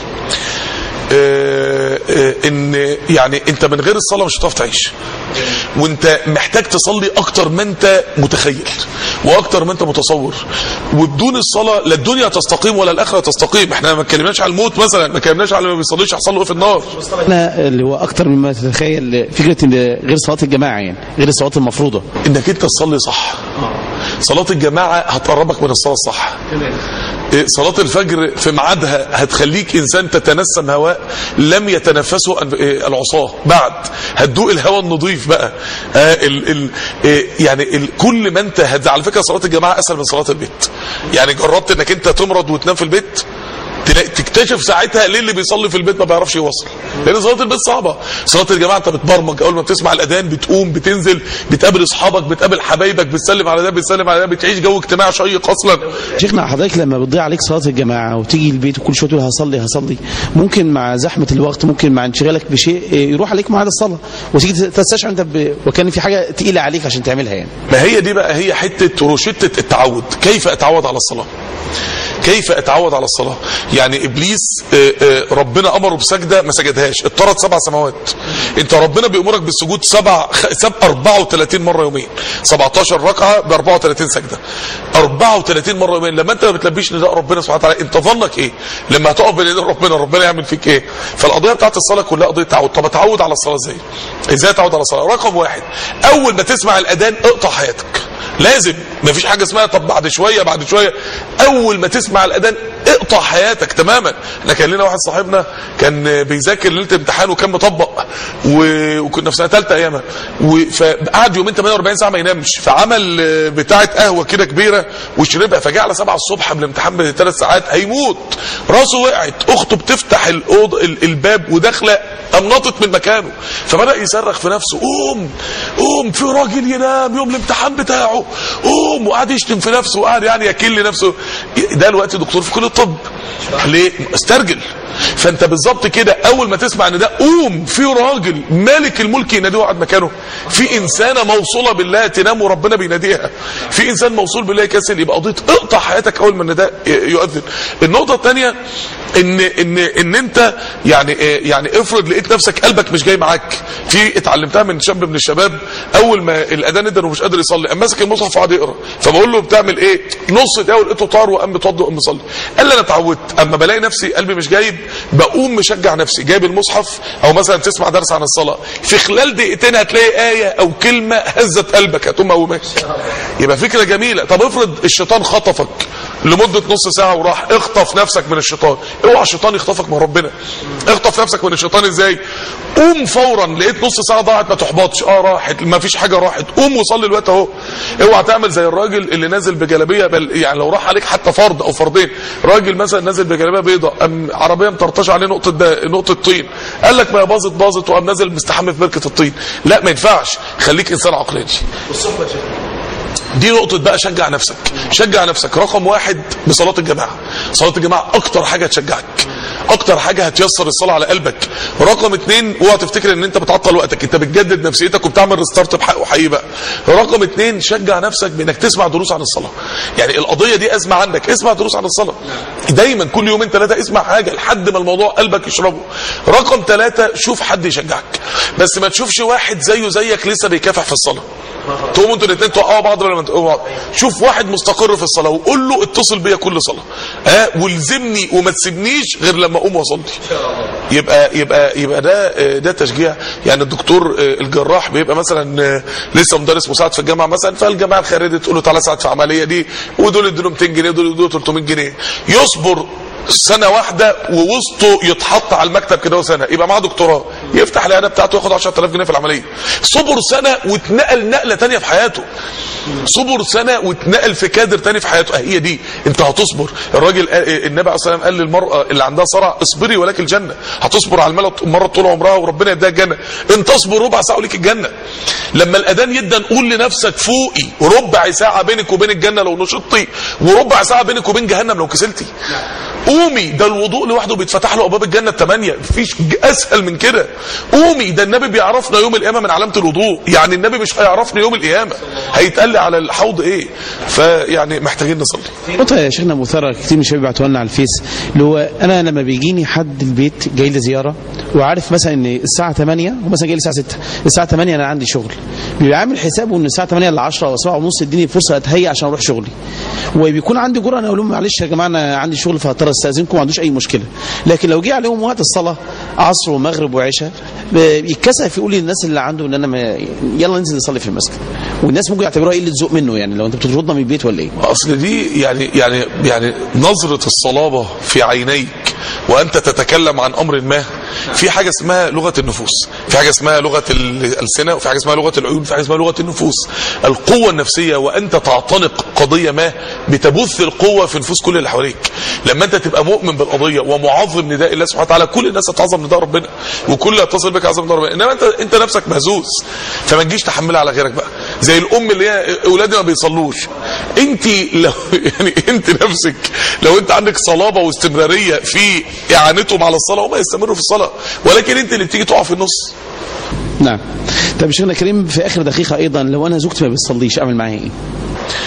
آه، آه، ان يعني انت من غير الصلاه مش هتعرف تعيش وانت محتاج تصلي اكتر ما انت متخيل واكتر ما انت متصور وبدون الصلاه لا الدنيا تستقيم ولا الاخره تستقيم احنا ما اتكلمناش على الموت مثلا ما اتكلمناش على اللي ما بيصليش هيحصل له ايه في النار أنا اللي هو أكتر مما تتخيل فكرة إن غير صلاة الجماعة يعني غير الصلاة المفروضة انك انت تصلي صح صلاة الجماعة هتقربك من الصلاة الصح إيه، صلاة الفجر في ميعادها هتخليك إنسان تتنسم هواء لم يتنفسه أن- إيه، العصاة بعد هتدوق الهواء النظيف بقى آه ال ال إيه، يعني ال كل ما انت هت- على فكرة صلاة الجماعة أسهل من صلاة البيت يعني جربت انك انت تمرض وتنام في البيت تلاقي تكتشف ساعتها ليه اللي بيصلي في البيت ما بيعرفش يوصل لان صلاه البيت صعبه صلاه الجماعه انت بتبرمج اول ما بتسمع الاذان بتقوم بتنزل بتقابل اصحابك بتقابل حبايبك بتسلم على ده بتسلم على ده بتعيش جو اجتماعي شيق اصلا شيخنا حضرتك لما بتضيع عليك صلاة الجماعة وتيجي البيت وكل شوية تقول هصلي هصلي ممكن مع زحمة الوقت ممكن مع انشغالك بشيء إيه، يروح عليك ميعاد الصلاة وتيجي تستشعر انت ب... وكان في حاجة تقيلة عليك عشان تعملها يعني ما هي دي بقى هي حته روشته التعود كيف اتعود على الصلاه كيف اتعود على الصلاه يعني ابليس آه، آه، ربنا امره بسجده ما سجدهاش اضطرت سبع سماوات انت ربنا بيامرك بالسجود سبع خ- سب 34 مره يوميا 17 ركعه ب 34 سجده 34 مره يوميا لما انت ما بتلبيش نداء ربنا سبحانه وتعالى انت ظنك ايه لما هتقف بين ايدين ربنا ربنا يعمل فيك ايه فالقضيه بتاعت الصلاه كلها قضيه تعود طب اتعود على الصلاه ازاي ازاي اتعود على الصلاه رقم واحد اول ما تسمع الاذان اقطع حياتك لازم مفيش حاجه اسمها طب بعد شويه بعد شويه اول ما تسمع الاذان اقطع حياتك تماما احنا كان لنا واحد صاحبنا كان بيذاكر ليله امتحان وكان مطبق و- وكنا في سنه ثالثه ايامها و- فقعد يومين 48 ساعه ما ينامش فعمل آه، بتاعه قهوه كده كبيره وشربها فجاء على 7 الصبح قبل الامتحان بثلاث ساعات هيموت راسه وقعت اخته بتفتح الاوض ال- الباب وداخله قام ناطط من مكانه فبدا يصرخ في نفسه قوم قوم في راجل ينام يوم الامتحان بتاعه قوم وقعد يشتم في نفسه وقعد يعني يكل نفسه ده الوقت دكتور في كليه الطب ليه استرجل فانت بالظبط كده اول ما تسمع ان ده قوم في راجل مالك الملك يناديه وقعد مكانه في انسانه موصوله بالله تنام وربنا بيناديها في انسان موصول بالله يكسل يبقى قضيه اقطع حياتك اول ما النداء يؤذن النقطه الثانيه ان ان ان انت يعني يعني افرض لقيت نفسك قلبك مش جاي معاك في اتعلمتها من شاب من الشباب اول ما الاذان ادن ومش قادر يصلي قام ماسك المصحف وقعد يقرا فبقول له بتعمل ايه نص دقيقه ولقيته طار وقام متوضى وقام مصلي قال لي انا اتعودت اما بلاقي نفسي قلبي مش جايب بقوم مشجع نفسي جايب المصحف او مثلا تسمع درس عن الصلاه في خلال دقيقتين هتلاقي ايه او كلمه هزت قلبك هتقوم مقوماش يبقى فكره جميله طب افرض الشيطان خطفك لمده نص ساعه وراح اخطف نفسك من الشيطان اوعى الشيطان يخطفك من ربنا اخطف نفسك من الشيطان ازاي قوم فورا لقيت نص ساعه ضاعت ما تحبطش اه راحت ما فيش حاجه راحت قوم وصلي الوقت اهو اوعى تعمل زي الراجل اللي نازل بجلابيه بل يعني لو راح عليك حتى فرض او فردين راجل مثلا نازل بجلابيه بيضاء ام عربيه مطرطشه عليه نقطه ده نقطه طين قال لك ما هي باظت باظت وقام نازل مستحمي في بركه الطين لا ما ينفعش خليك انسان عقلاني دي نقطة بقى شجع نفسك شجع نفسك رقم واحد بصلاة الجماعة صلاة الجماعة أكتر حاجة هتشجعك أكتر حاجة هتيسر الصلاة على قلبك رقم اتنين اوعى تفتكر إن أنت بتعطل وقتك أنت بتجدد نفسيتك وبتعمل ريستارت بحق وحقيقي بقى رقم اتنين شجع نفسك بإنك تسمع دروس عن الصلاة يعني القضية دي أزمة عندك اسمع دروس عن الصلاة دايما كل يومين ثلاثة اسمع حاجة لحد ما الموضوع قلبك يشربه رقم ثلاثة شوف حد يشجعك بس ما تشوفش واحد زيه زيك لسه بيكافح في الصلاة تقوموا انتوا الاثنين توقعوا بعض ولا ما تقوموا بعض شوف واحد مستقر في الصلاه وقول له اتصل بيا كل صلاه ها والزمني وما تسيبنيش غير لما اقوم واصلي يبقى يبقى يبقى ده آه، ده تشجيع يعني الدكتور آه، الجراح بيبقى مثلا آه، لسه مدرس مساعد في الجامعه مثلا فالجماعه الخارجيه تقول له تعالى ساعد في عمليه دي ودول يدوا له 200 جنيه ودول يدوا له 300 جنيه يصبر سنه واحده ووسطه يتحط على المكتب كده وسنه يبقى معاه دكتوراه يفتح العياده بتاعته ياخد 10000 جنيه في العمليه صبر سنه واتنقل نقله تانية في حياته صبر سنه واتنقل في كادر تاني في حياته هي دي انت هتصبر الراجل قال- النبي عليه الصلاه والسلام قال للمراه اللي عندها صرع اصبري ولك الجنه هتصبر على المرض مرض طول عمرها وربنا يديها الجنه انت اصبر ربع ساعه وليك الجنه لما الاذان يدن قول لنفسك فوقي ربع ساعه بينك وبين الجنه لو نشطتي وربع ساعه بينك وبين جهنم لو كسلتي قومي ده الوضوء لوحده بيتفتح له ابواب الجنه الثمانيه مفيش ج- اسهل من كده قومي ده النبي بيعرفنا يوم القيامه من علامه الوضوء يعني النبي مش هيعرفني يوم القيامه هيتقال لي على الحوض ايه فيعني محتاجين نصلي نقطة يا شيخنا مثارة كتير من الشباب بيبعتوها لنا على الفيس اللي هو أنا لما بيجيني حد البيت جاي لي زيارة وعارف مثلا إن الساعة 8 ومثلا جاي لي الساعة 6 الساعة 8 أنا عندي شغل بيبقى عامل حسابه إن الساعة 8 ل 10 أو 7 ونص اديني فرصة أتهيأ عشان أروح شغلي وبيكون عندي جرأة أنا أقول لهم معلش يا جماعة أنا عندي شغل فهضطر أستأذنكم ما عندوش أي مشكلة لكن لو جه عليهم وقت الصلاة عصر ومغرب وعشاء يتكسف يقول للناس اللي عنده إن أنا ما يلا ننزل نصلي في المسجد والناس ممكن يعتبروها قلة ذوق منه يعني لو أنت بتطردنا من البيت ولا إيه؟ اصل دي يعني يعني يعني نظره الصلابه في عينيك وانت تتكلم عن امر ما في حاجه اسمها لغه النفوس في حاجه اسمها لغه الالسنه وفي حاجه اسمها لغه العيون وفي حاجه اسمها لغه النفوس القوه النفسيه وانت تعتنق قضيه ما بتبث القوه في نفوس كل اللي حواليك لما انت تبقى مؤمن بالقضيه ومعظم نداء الله سبحانه وتعالى كل الناس هتعظم نداء ربنا وكل يتصل بك عظم نداء ربنا انما انت انت نفسك مهزوز فما تجيش تحملها على غيرك بقى زي الام اللي هي اولادي ما بيصلوش انت لو يعني انت نفسك لو انت عندك صلابه واستمراريه في اعانتهم على الصلاه هم يستمروا في الصلاه ولكن انت اللي بتيجي تقع في النص نعم طب شيخنا كريم في آخر دقيقة أيضا لو أنا زوجتي ما بتصليش أعمل معاها إيه؟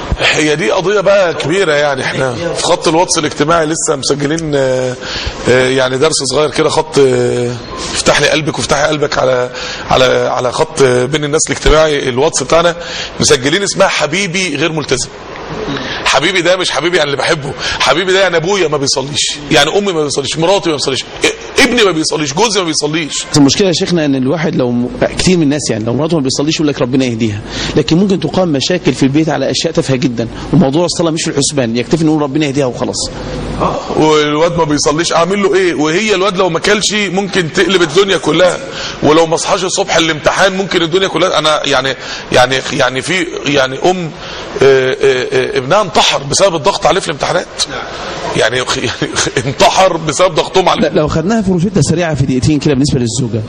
هي دي قضية بقى كبيرة يعني احنا في خط الواتس الاجتماعي لسه مسجلين آه، آه، يعني درس صغير كده خط آه، افتح لي قلبك وافتحي قلبك على على على خط آه، بين الناس الاجتماعي الواتس بتاعنا مسجلين اسمها حبيبي غير ملتزم حبيبي ده مش حبيبي يعني اللي بحبه حبيبي ده يعني ابويا ما بيصليش يعني امي ما بيصليش مراتي ما بيصليش ا- ابني ما بيصليش جوزي ما بيصليش بس المشكله يا شيخنا ان الواحد لو م... كتير من الناس يعني لو مراته ما بيصليش يقول لك ربنا يهديها لكن ممكن تقام مشاكل في البيت على اشياء تافهه جدا وموضوع الصلاه مش في الحسبان يكتفي نقول ربنا يهديها وخلاص والواد ما بيصليش اعمل له ايه وهي الواد لو ما كلش ممكن تقلب الدنيا كلها ولو ما صحاش الصبح الامتحان ممكن الدنيا كلها انا يعني يعني يعني في يعني ام آه، آه، آه، ابنها انتحر بسبب الضغط عليه في الامتحانات يعني يعني انتحر بسبب ضغطهم عليه لا، لو خدناها في روشته سريعه في دقيقتين كده بالنسبه للزوجه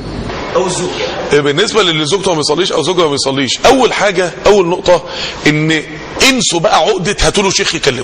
بالنسبه للي زوجته ما بيصليش او زوجها ما بيصليش اول حاجه اول نقطه ان انسوا بقى عقده هاتوا له شيخ يكلمه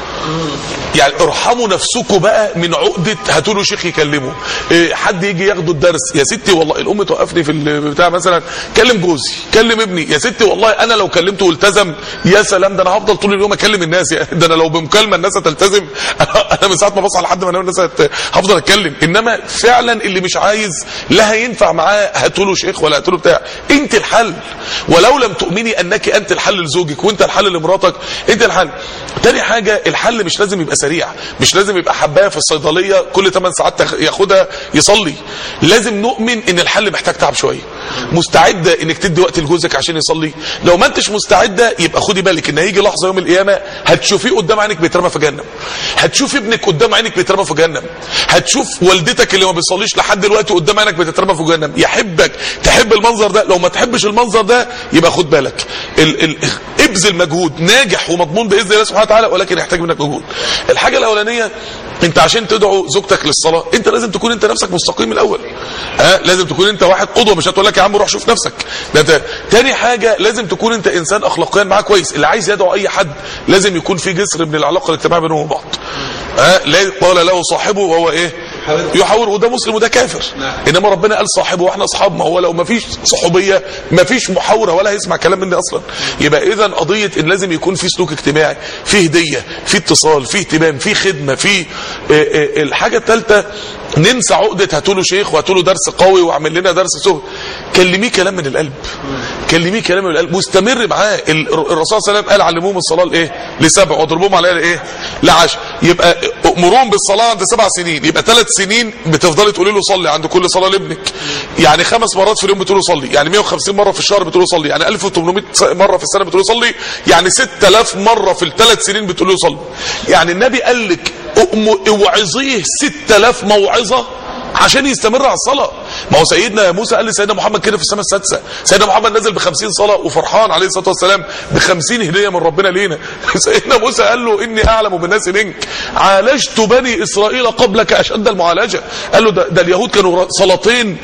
يعني ارحموا نفسكم بقى من عقده هاتوا له شيخ يكلمه إيه حد يجي ياخده الدرس يا ستي والله الام توقفني في البتاع مثلا كلم جوزي كلم ابني يا ستي والله انا لو كلمته والتزم يا سلام ده انا هفضل طول اليوم اكلم الناس يا ده انا لو بمكالمه الناس هتلتزم انا من ساعه ما بصحى لحد ما انام الناس هت- هفضل اتكلم انما فعلا اللي مش عايز لا هينفع معاه هاتوا له شيخ ولا هاتوا له بتاع انت الحل ولو لم تؤمني انك انت الحل لزوجك وانت الحل لمراتك انت الحل تاني حاجه الحل مش لازم يبقى سريع مش لازم يبقى حبايه في الصيدليه كل 8 ساعات تاخ- ياخدها يصلي لازم نؤمن ان الحل محتاج تعب شويه مستعده انك تدي وقت لجوزك عشان يصلي لو ما انتش مستعده يبقى خدي بالك ان هيجي لحظه يوم القيامه هتشوفيه قدام عينك بيترمى في جهنم هتشوف ابنك قدام عينك بيترمى في جهنم هتشوف والدتك اللي ما بيصليش لحد دلوقتي قدام عينك بتترمى في جهنم يحبك تحب المنظر ده لو ما تحبش المنظر ده يبقى خد بالك ال ال ابذل مجهود ناجح ومضمون باذن الله سبحانه وتعالى ولكن يحتاج منك مجهود الحاجه الاولانيه انت عشان تدعو زوجتك للصلاه انت لازم تكون انت نفسك مستقيم الاول ها لازم تكون انت واحد قدوه مش هتقول لك يا عم روح شوف نفسك ده ده تاني حاجه لازم تكون انت انسان اخلاقيا معاه كويس اللي عايز يدعو اي حد لازم يكون في جسر من العلاقه الاجتماعيه بينهم وبعض ها لا قال له صاحبه وهو ايه يحاور وده مسلم وده كافر انما ربنا قال صاحبه واحنا اصحاب ما هو لو ما فيش صحوبيه ما فيش محاوره ولا هيسمع كلام مني اصلا يبقى اذا قضيه ان لازم يكون في سلوك اجتماعي في هديه في اتصال في اهتمام في خدمه في آه، آه، الحاجه الثالثه ننسى عقده هاتوا له شيخ وهاتوا له درس قوي واعمل لنا درس سهل كلميه كلام من القلب كلميه كلام من القلب مستمر معاه ال- الرسول صلى الله عليه وسلم قال علموهم الصلاه لايه لسبع واضربوهم عليها لايه لعشر يبقى امروهم بالصلاه عند سبع سنين يبقى ثلاث سنين بتفضلي تقولي له صلي عند كل صلاه لابنك يعني خمس مرات في اليوم بتقولي له صلي يعني 150 مره في الشهر بتقولي له صلي يعني 1800 مره في السنه بتقولي له صلي يعني 6000 مره في الثلاث سنين بتقولي له صلي يعني النبي قال لك أم- اوعظيه 6000 موعظه عشان يستمر على الصلاة ما هو سيدنا موسى قال لسيدنا محمد كده في السماء السادسة سيدنا محمد نزل بخمسين صلاة وفرحان عليه الصلاة والسلام بخمسين هدية من ربنا لينا سيدنا موسى قال له إني أعلم بالناس منك عالجت بني إسرائيل قبلك أشد المعالجة قال له ده, ده اليهود كانوا صلاتين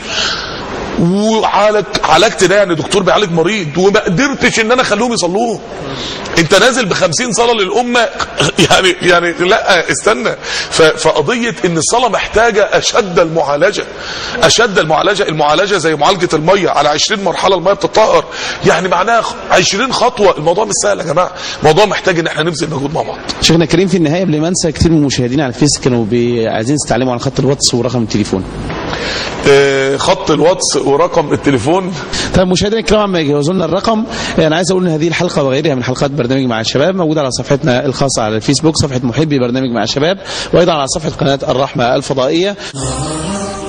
وعالج عالجت ده يعني دكتور بيعالج مريض وما قدرتش ان انا اخليهم يصلوه انت نازل ب 50 صلاه للامه يعني يعني لا استنى ف- فقضيه ان الصلاه محتاجه اشد المعالجه اشد المعالجه المعالجه زي معالجه الميه على 20 مرحله الميه بتطهر يعني معناها 20 خطوه الموضوع مش سهل يا جماعه الموضوع محتاج ان احنا نبذل مجهود مع بعض شيخنا الكريم في النهايه قبل ما انسى كتير من المشاهدين على الفيس كانوا بي- عايزين يستعلموا على خط الواتس ورقم التليفون آه، خط الواتس ورقم التليفون طيب مشاهدينا الكرام عما يجهزوا لنا الرقم انا عايز اقول ان هذه الحلقه وغيرها من حلقات برنامج مع الشباب موجوده على صفحتنا الخاصه على الفيسبوك صفحه محبي برنامج مع الشباب وايضا على صفحه قناه الرحمه الفضائيه